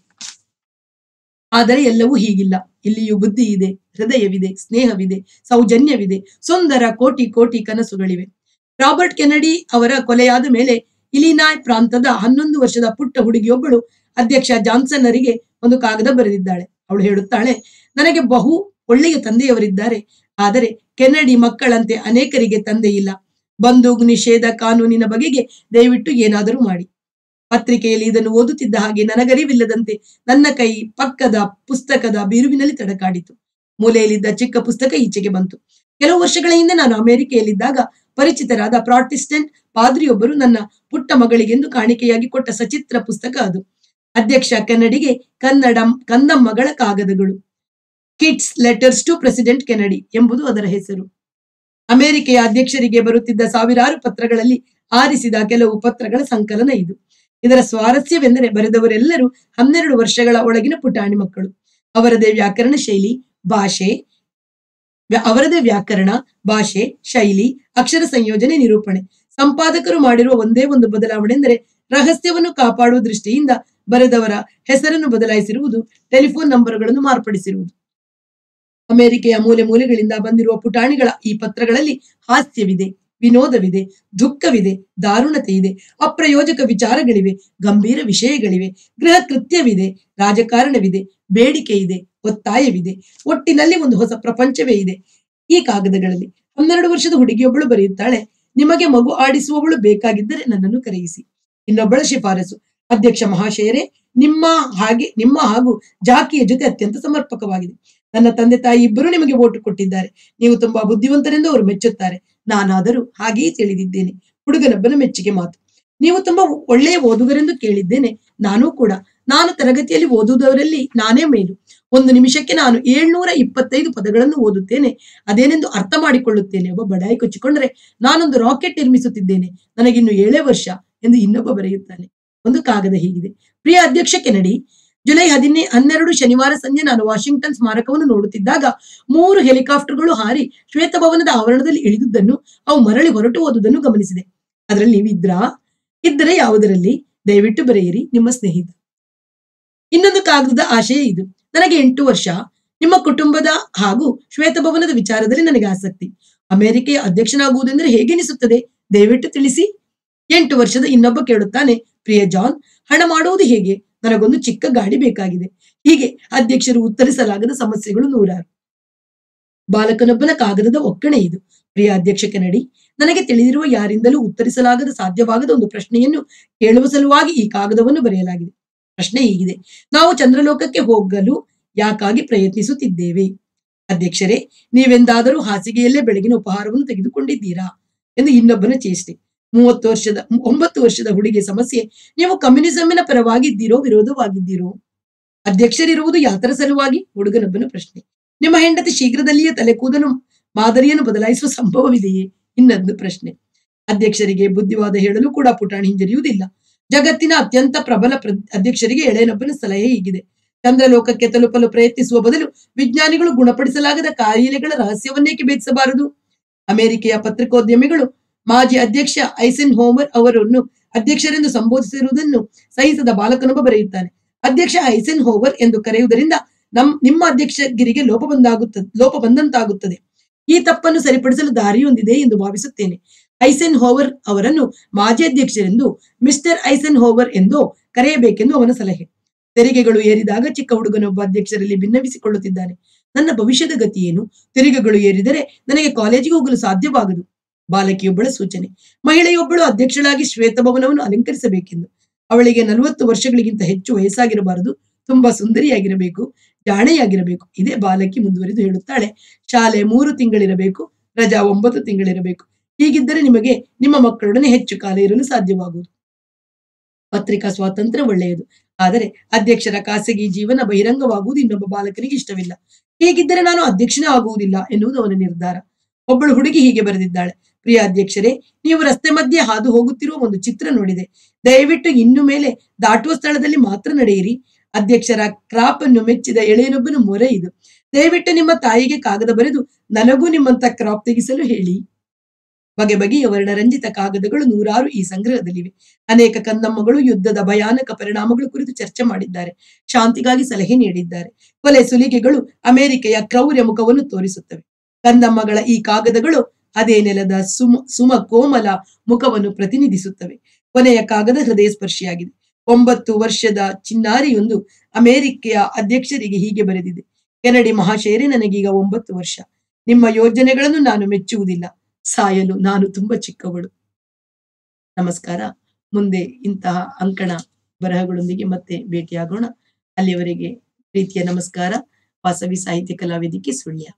ಆದರೆ ಎಲ್ಲವೂ ಹೀಗಿಲ್ಲ ಇಲ್ಲಿಯೂ ಬುದ್ಧಿ ಇದೆ ಹೃದಯವಿದೆ ಸ್ನೇಹವಿದೆ ಸೌಜನ್ಯವಿದೆ ಸುಂದರ ಕೋಟಿ ಕೋಟಿ ಕನಸುಗಳಿವೆ ರಾಬರ್ಟ್ ಕೆನಡಿ ಅವರ ಕೊಲೆಯಾದ ಮೇಲೆ ಇಲಿನಾಯ್ ಪ್ರಾಂತದ ಹನ್ನೊಂದು ವರ್ಷದ ಪುಟ್ಟ ಹುಡುಗಿಯೊಬ್ಬಳು ಅಧ್ಯಕ್ಷ ಜಾನ್ಸನ್ನರಿಗೆ ಒಂದು ಕಾಗದ ಬರೆದಿದ್ದಾಳೆ ಅವಳು ಹೇಳುತ್ತಾಳೆ ನನಗೆ ಬಹು ಒಳ್ಳೆಯ ತಂದೆಯವರಿದ್ದಾರೆ ಆದರೆ ಕೆನಡಿ ಮಕ್ಕಳಂತೆ ಅನೇಕರಿಗೆ ತಂದೆ ಇಲ್ಲ ಬಂದೂಕು ನಿಷೇಧ ಕಾನೂನಿನ ಬಗೆಗೆ ದಯವಿಟ್ಟು ಏನಾದರೂ ಮಾಡಿ ಪತ್ರಿಕೆಯಲ್ಲಿ ಇದನ್ನು ಓದುತ್ತಿದ್ದ ಹಾಗೆ ನನಗರಿವಿಲ್ಲದಂತೆ ನನ್ನ ಕೈ ಪಕ್ಕದ ಪುಸ್ತಕದ ಬೀರುವಿನಲ್ಲಿ ತಡಕಾಡಿತು ಮೂಲೆಯಲ್ಲಿದ್ದ ಚಿಕ್ಕ ಪುಸ್ತಕ ಈಚೆಗೆ ಬಂತು ಕೆಲವು ವರ್ಷಗಳ ಹಿಂದೆ ನಾನು ಅಮೆರಿಕೆಯಲ್ಲಿದ್ದಾಗ ಪರಿಚಿತರಾದ ಪ್ರಾಟೆಸ್ಟೆಂಟ್ ಪಾದ್ರಿಯೊಬ್ಬರು ನನ್ನ ಪುಟ್ಟ ಮಗಳಿಗೆಂದು ಕಾಣಿಕೆಯಾಗಿ ಕೊಟ್ಟ ಸಚಿತ್ರ ಪುಸ್ತಕ ಅದು ಅಧ್ಯಕ್ಷ ಕೆನಡಿಗೆ ಕನ್ನಡ ಕಂದಮ್ಮಗಳ ಕಾಗದಗಳು kids letters to president Kennedy ಎಂಬುದು ಅದರ ಹೆಸರು ಅಮೆರಿಕೆಯ ಅಧ್ಯಕ್ಷರಿಗೆ ಬರುತ್ತಿದ್ದ ಸಾವಿರಾರು ಪತ್ರಗಳಲ್ಲಿ ಆರಿಸಿದ ಕೆಲವು ಪತ್ರಗಳ ಸಂಕಲನ ಇದು ಇದರ ಸ್ವಾರಸ್ಯವೆಂದರೆ ಬರೆದವರೆಲ್ಲರೂ ಹನ್ನೆರಡು ವರ್ಷಗಳ ಒಳಗಿನ ಪುಟಾಣಿ ಮಕ್ಕಳು ಅವರದೇ ವ್ಯಾಕರಣ ಶೈಲಿ ಭಾಷೆ ವ್ಯ- ಅವರದೇ ವ್ಯಾಕರಣ ಭಾಷೆ ಶೈಲಿ ಅಕ್ಷರ ಸಂಯೋಜನೆ ನಿರೂಪಣೆ ಸಂಪಾದಕರು ಮಾಡಿರುವ ಒಂದೇ ಒಂದು ಬದಲಾವಣೆ ಎಂದರೆ ರಹಸ್ಯವನ್ನು ಕಾಪಾಡುವ ದೃಷ್ಟಿಯಿಂದ ಬರೆದವರ ಹೆಸರನ್ನು ಬದಲಾಯಿಸಿರುವುದು ಟೆಲಿಫೋನ್ ನಂಬರ್ಗಳನ್ನು ಮಾರ್ಪಡಿಸಿರುವುದು ಅಮೆರಿಕೆಯ ಮೂಲೆ ಮೂಲೆಗಳಿಂದ ಬಂದಿರುವ ಪುಟಾಣಿಗಳ ಈ ಪತ್ರಗಳಲ್ಲಿ ಹಾಸ್ಯವಿದೆ ವಿನೋದವಿದೆ ದುಃಖವಿದೆ ದಾರುಣತೆ ಇದೆ ಅಪ್ರಯೋಜಕ ವಿಚಾರಗಳಿವೆ ಗಂಭೀರ ವಿಷಯಗಳಿವೆ ಗೃಹ ಕೃತ್ಯವಿದೆ ರಾಜಕಾರಣವಿದೆ ಬೇಡಿಕೆ ಇದೆ ಒತ್ತಾಯವಿದೆ ಒಟ್ಟಿನಲ್ಲಿ ಒಂದು ಹೊಸ ಪ್ರಪಂಚವೇ ಇದೆ ಈ ಕಾಗದಗಳಲ್ಲಿ ಹನ್ನೆರಡು ವರ್ಷದ ಹುಡುಗಿಯೊಬ್ಬಳು ಬರೆಯುತ್ತಾಳೆ ನಿಮಗೆ ಮಗು ಆಡಿಸುವವಳು ಬೇಕಾಗಿದ್ದರೆ ನನ್ನನ್ನು ಕರೆಯಿಸಿ ಇನ್ನೊಬ್ಬಳ ಶಿಫಾರಸು ಅಧ್ಯಕ್ಷ ಮಹಾಶಯರೇ ನಿಮ್ಮ ಹಾಗೆ ನಿಮ್ಮ ಹಾಗೂ ಜಾಕಿಯ ಜೊತೆ ಅತ್ಯಂತ ಸಮರ್ಪಕವಾಗಿದೆ ನನ್ನ ತಂದೆ ತಾಯಿ ಇಬ್ಬರು ನಿಮಗೆ ಓಟು ಕೊಟ್ಟಿದ್ದಾರೆ ನೀವು ತುಂಬಾ ಬುದ್ಧಿವಂತರೆಂದು ಅವರು ಮೆಚ್ಚುತ್ತಾರೆ ನಾನಾದರೂ ಹಾಗೆಯೇ ತಿಳಿದಿದ್ದೇನೆ ಹುಡುಗನೊಬ್ಬನ ಮೆಚ್ಚುಗೆ ಮಾತು ನೀವು ತುಂಬಾ ಒಳ್ಳೆಯ ಓದುಗರೆಂದು ಕೇಳಿದ್ದೇನೆ ನಾನೂ ಕೂಡ ನಾನು ತರಗತಿಯಲ್ಲಿ ಓದುವುದವರಲ್ಲಿ ನಾನೇ ಮೇಲು ಒಂದು ನಿಮಿಷಕ್ಕೆ ನಾನು ಏಳ್ನೂರ ಇಪ್ಪತ್ತೈದು ಪದಗಳನ್ನು ಓದುತ್ತೇನೆ ಅದೇನೆಂದು ಅರ್ಥ ಮಾಡಿಕೊಳ್ಳುತ್ತೇನೆ ಒಬ್ಬ ಬಡಾಯಿ ಕೊಚ್ಚಿಕೊಂಡ್ರೆ ನಾನೊಂದು ರಾಕೆಟ್ ನಿರ್ಮಿಸುತ್ತಿದ್ದೇನೆ ನನಗಿನ್ನು ಏಳೇ ವರ್ಷ ಎಂದು ಇನ್ನೊಬ್ಬ ಬರೆಯುತ್ತಾನೆ ಒಂದು ಕಾಗದ ಹೀಗಿದೆ ಪ್ರಿಯ ಅಧ್ಯಕ್ಷ ಕೆನಡಿ ಜುಲೈ ಹದಿನೇ ಹನ್ನೆರಡು ಶನಿವಾರ ಸಂಜೆ ನಾನು ವಾಷಿಂಗ್ಟನ್ ಸ್ಮಾರಕವನ್ನು ನೋಡುತ್ತಿದ್ದಾಗ ಮೂರು ಹೆಲಿಕಾಪ್ಟರ್ಗಳು ಹಾರಿ ಶ್ವೇತಭವನದ ಆವರಣದಲ್ಲಿ ಇಳಿದುದನ್ನು ಅವು ಮರಳಿ ಹೊರಟು ಹೋದುದನ್ನು ಗಮನಿಸಿದೆ ಅದರಲ್ಲಿ ನೀವಿದ್ರಾ ಇದ್ದರೆ ಯಾವುದರಲ್ಲಿ ದಯವಿಟ್ಟು ಬರೆಯಿರಿ ನಿಮ್ಮ ಸ್ನೇಹಿತ ಇನ್ನೊಂದು ಕಾಗದದ ಆಶಯ ಇದು ನನಗೆ ಎಂಟು ವರ್ಷ ನಿಮ್ಮ ಕುಟುಂಬದ ಹಾಗೂ ಶ್ವೇತಭವನದ ವಿಚಾರದಲ್ಲಿ ನನಗೆ ಆಸಕ್ತಿ ಅಮೆರಿಕೆಯ ಅಧ್ಯಕ್ಷನಾಗುವುದೆಂದರೆ ಹೇಗೆನಿಸುತ್ತದೆ ದಯವಿಟ್ಟು ತಿಳಿಸಿ ಎಂಟು ವರ್ಷದ ಇನ್ನೊಬ್ಬ ಕೇಳುತ್ತಾನೆ ಪ್ರಿಯ ಜಾನ್ ಹಣ ಮಾಡುವುದು ಹೇಗೆ ನನಗೊಂದು ಚಿಕ್ಕ ಗಾಡಿ ಬೇಕಾಗಿದೆ ಹೀಗೆ ಅಧ್ಯಕ್ಷರು ಉತ್ತರಿಸಲಾಗದ ಸಮಸ್ಯೆಗಳು ನೂರಾರು ಬಾಲಕನೊಬ್ಬನ ಕಾಗದದ ಒಕ್ಕಣೆ ಇದು ಪ್ರಿಯ ಅಧ್ಯಕ್ಷ ಕೆನಡಿ ನನಗೆ ತಿಳಿದಿರುವ ಯಾರಿಂದಲೂ ಉತ್ತರಿಸಲಾಗದ ಸಾಧ್ಯವಾಗದ ಒಂದು ಪ್ರಶ್ನೆಯನ್ನು ಕೇಳುವ ಸಲುವಾಗಿ ಈ ಕಾಗದವನ್ನು ಬರೆಯಲಾಗಿದೆ ಪ್ರಶ್ನೆ ಹೀಗಿದೆ ನಾವು ಚಂದ್ರಲೋಕಕ್ಕೆ ಹೋಗಲು ಯಾಕಾಗಿ ಪ್ರಯತ್ನಿಸುತ್ತಿದ್ದೇವೆ ಅಧ್ಯಕ್ಷರೇ ನೀವೆಂದಾದರೂ ಹಾಸಿಗೆಯಲ್ಲೇ ಬೆಳಗಿನ ಉಪಹಾರವನ್ನು ತೆಗೆದುಕೊಂಡಿದ್ದೀರಾ ಎಂದು ಇನ್ನೊಬ್ಬನ ಚೇಷ್ಟೆ ಮೂವತ್ತು ವರ್ಷದ ಒಂಬತ್ತು ವರ್ಷದ ಹುಡುಗಿ ಸಮಸ್ಯೆ ನೀವು ಕಮ್ಯುನಿಸಮಿನ ಪರವಾಗಿದ್ದೀರೋ ವಿರೋಧವಾಗಿದ್ದೀರೋ ಅಧ್ಯಕ್ಷರಿರುವುದು ಯಾತರ ಸಲುವಾಗಿ ಹುಡುಗನೊಬ್ಬನ ಪ್ರಶ್ನೆ ನಿಮ್ಮ ಹೆಂಡತಿ ಶೀಘ್ರದಲ್ಲಿಯೇ ತಲೆ ಕೂದಲು ಮಾದರಿಯನ್ನು ಬದಲಾಯಿಸುವ ಸಂಭವವಿದೆಯೇ ಇನ್ನೊಂದು ಪ್ರಶ್ನೆ ಅಧ್ಯಕ್ಷರಿಗೆ ಬುದ್ಧಿವಾದ ಹೇಳಲು ಕೂಡ ಪುಟಾಣಿ ಹಿಂಜರಿಯುವುದಿಲ್ಲ ಜಗತ್ತಿನ ಅತ್ಯಂತ ಪ್ರಬಲ ಪ್ರ- ಅಧ್ಯಕ್ಷರಿಗೆ ಎಳೆನೊಬ್ಬನ ಸಲಹೆ ಹೀಗಿದೆ ಚಂದ್ರಲೋಕಕ್ಕೆ ತಲುಪಲು ಪ್ರಯತ್ನಿಸುವ ಬದಲು ವಿಜ್ಞಾನಿಗಳು ಗುಣಪಡಿಸಲಾಗದ ಕಾಯಿಲೆಗಳ ರಹಸ್ಯವನ್ನೇಕೆ ಭೇದಿಸಬಾರದು ಅಮೆರಿಕೆಯ ಪತ್ರಿಕೋದ್ಯಮಿಗಳು ಮಾಜಿ ಅಧ್ಯಕ್ಷ ಐಸೆನ್ ಹೋಮರ್ ಅವರನ್ನು ಅಧ್ಯಕ್ಷರೆಂದು ಸಂಬೋಧಿಸಿರುವುದನ್ನು ಸಹಿಸದ ಬಾಲಕನೊಬ್ಬ ಬರೆಯುತ್ತಾನೆ ಅಧ್ಯಕ್ಷ ಐಸೆನ್ ಹೋವರ್ ಎಂದು ಕರೆಯುವುದರಿಂದ ನಮ್ ನಿಮ್ಮ ಅಧ್ಯಕ್ಷಗಿರಿಗೆ ಲೋಪ ಬಂದಾಗುತ್ತದೆ ಲೋಪ ಬಂದಂತಾಗುತ್ತದೆ ಈ ತಪ್ಪನ್ನು ಸರಿಪಡಿಸಲು ದಾರಿಯೊಂದಿದೆ ಎಂದು ಭಾವಿಸುತ್ತೇನೆ ಐಸೆನ್ ಹೋವರ್ ಅವರನ್ನು ಮಾಜಿ ಅಧ್ಯಕ್ಷರೆಂದು ಮಿಸ್ಟರ್ ಐಸೆನ್ ಹೋವರ್ ಎಂದು ಕರೆಯಬೇಕೆಂದು ಅವನ ಸಲಹೆ ತೆರಿಗೆಗಳು ಏರಿದಾಗ ಚಿಕ್ಕ ಹುಡುಗನೊಬ್ಬ ಅಧ್ಯಕ್ಷರಲ್ಲಿ ಭಿನ್ನವಿಸಿಕೊಳ್ಳುತ್ತಿದ್ದಾನೆ ನನ್ನ ಭವಿಷ್ಯದ ಗತಿ ಏನು ತೆರಿಗೆಗಳು ಏರಿದರೆ ನನಗೆ ಕಾಲೇಜಿಗೆ ಹೋಗಲು ಸಾಧ್ಯವಾಗದು ಬಾಲಕಿಯೊಬ್ಬಳ ಸೂಚನೆ ಮಹಿಳೆಯೊಬ್ಬಳು ಅಧ್ಯಕ್ಷಳಾಗಿ ಶ್ವೇತಭವನವನ್ನು ಅಲಂಕರಿಸಬೇಕೆಂದು ಅವಳಿಗೆ ನಲವತ್ತು ವರ್ಷಗಳಿಗಿಂತ ಹೆಚ್ಚು ವಯಸ್ಸಾಗಿರಬಾರದು ತುಂಬಾ ಸುಂದರಿಯಾಗಿರಬೇಕು ಜಾಣೆಯಾಗಿರಬೇಕು ಇದೇ ಬಾಲಕಿ ಮುಂದುವರಿದು ಹೇಳುತ್ತಾಳೆ ಶಾಲೆ ಮೂರು ತಿಂಗಳಿರಬೇಕು ರಜಾ ಒಂಬತ್ತು ತಿಂಗಳಿರಬೇಕು ಹೀಗಿದ್ದರೆ ನಿಮಗೆ ನಿಮ್ಮ ಮಕ್ಕಳೊಡನೆ ಹೆಚ್ಚು ಕಾಲ ಇರಲು ಸಾಧ್ಯವಾಗುವುದು ಪತ್ರಿಕಾ ಸ್ವಾತಂತ್ರ್ಯ ಒಳ್ಳೆಯದು ಆದರೆ ಅಧ್ಯಕ್ಷರ ಖಾಸಗಿ ಜೀವನ ಬಹಿರಂಗವಾಗುವುದು ಇನ್ನೊಬ್ಬ ಬಾಲಕನಿಗೆ ಇಷ್ಟವಿಲ್ಲ ಹೀಗಿದ್ದರೆ ನಾನು ಅಧ್ಯಕ್ಷನೇ ಆಗುವುದಿಲ್ಲ ಎನ್ನುವುದು ಅವನ ನಿರ್ಧಾರ ಒಬ್ಬಳು ಹುಡುಗಿ ಹೀಗೆ ಬರೆದಿದ್ದಾಳೆ ಪ್ರಿಯ ಅಧ್ಯಕ್ಷರೇ ನೀವು ರಸ್ತೆ ಮಧ್ಯೆ ಹಾದು ಹೋಗುತ್ತಿರುವ ಒಂದು ಚಿತ್ರ ನೋಡಿದೆ ದಯವಿಟ್ಟು ಇನ್ನು ಮೇಲೆ ದಾಟುವ ಸ್ಥಳದಲ್ಲಿ ಮಾತ್ರ ನಡೆಯಿರಿ ಅಧ್ಯಕ್ಷರ ಕ್ರಾಪ್ ಅನ್ನು ಮೆಚ್ಚಿದ ಎಳೆಯನೊಬ್ಬನ ಮೊರೆ ಇದು ದಯವಿಟ್ಟು ನಿಮ್ಮ ತಾಯಿಗೆ ಕಾಗದ ಬರೆದು ನನಗೂ ನಿಮ್ಮಂತ ಕ್ರಾಪ್ ತೆಗಿಸಲು ಹೇಳಿ ಬಗೆ ಬಗೆಯ ವರ್ಣರಂಜಿತ ಕಾಗದಗಳು ನೂರಾರು ಈ ಸಂಗ್ರಹದಲ್ಲಿವೆ ಅನೇಕ ಕಂದಮ್ಮಗಳು ಯುದ್ಧದ ಭಯಾನಕ ಪರಿಣಾಮಗಳ ಕುರಿತು ಚರ್ಚೆ ಮಾಡಿದ್ದಾರೆ ಶಾಂತಿಗಾಗಿ ಸಲಹೆ ನೀಡಿದ್ದಾರೆ ಕೊಲೆ ಸುಲಿಗೆಗಳು ಅಮೆರಿಕೆಯ ಕ್ರೌರ್ಯ ಮುಖವನ್ನು ತೋರಿಸುತ್ತವೆ ಕಂದಮ್ಮಗಳ ಈ ಕಾಗದಗಳು ಅದೇ ನೆಲದ ಸುಮ ಸುಮ ಕೋಮಲ ಮುಖವನ್ನು ಪ್ರತಿನಿಧಿಸುತ್ತವೆ ಕೊನೆಯ ಕಾಗದ ಹೃದಯ ಸ್ಪರ್ಶಿಯಾಗಿದೆ ಒಂಬತ್ತು ವರ್ಷದ ಚಿನ್ನಾರಿಯೊಂದು ಅಮೆರಿಕೆಯ ಅಧ್ಯಕ್ಷರಿಗೆ ಹೀಗೆ ಬರೆದಿದೆ ಕೆನಡಿ ಮಹಾಶಯರೇ ನನಗೀಗ ಒಂಬತ್ತು ವರ್ಷ ನಿಮ್ಮ ಯೋಜನೆಗಳನ್ನು ನಾನು ಮೆಚ್ಚುವುದಿಲ್ಲ ಸಾಯಲು ನಾನು ತುಂಬಾ ಚಿಕ್ಕವಳು ನಮಸ್ಕಾರ ಮುಂದೆ ಇಂತಹ ಅಂಕಣ ಬರಹಗಳೊಂದಿಗೆ ಮತ್ತೆ ಭೇಟಿಯಾಗೋಣ ಅಲ್ಲಿಯವರೆಗೆ ಪ್ರೀತಿಯ ನಮಸ್ಕಾರ ವಾಸವಿ ಸಾಹಿತ್ಯ ಕಲಾವೇದಿಕೆ ಸುಳ್ಯ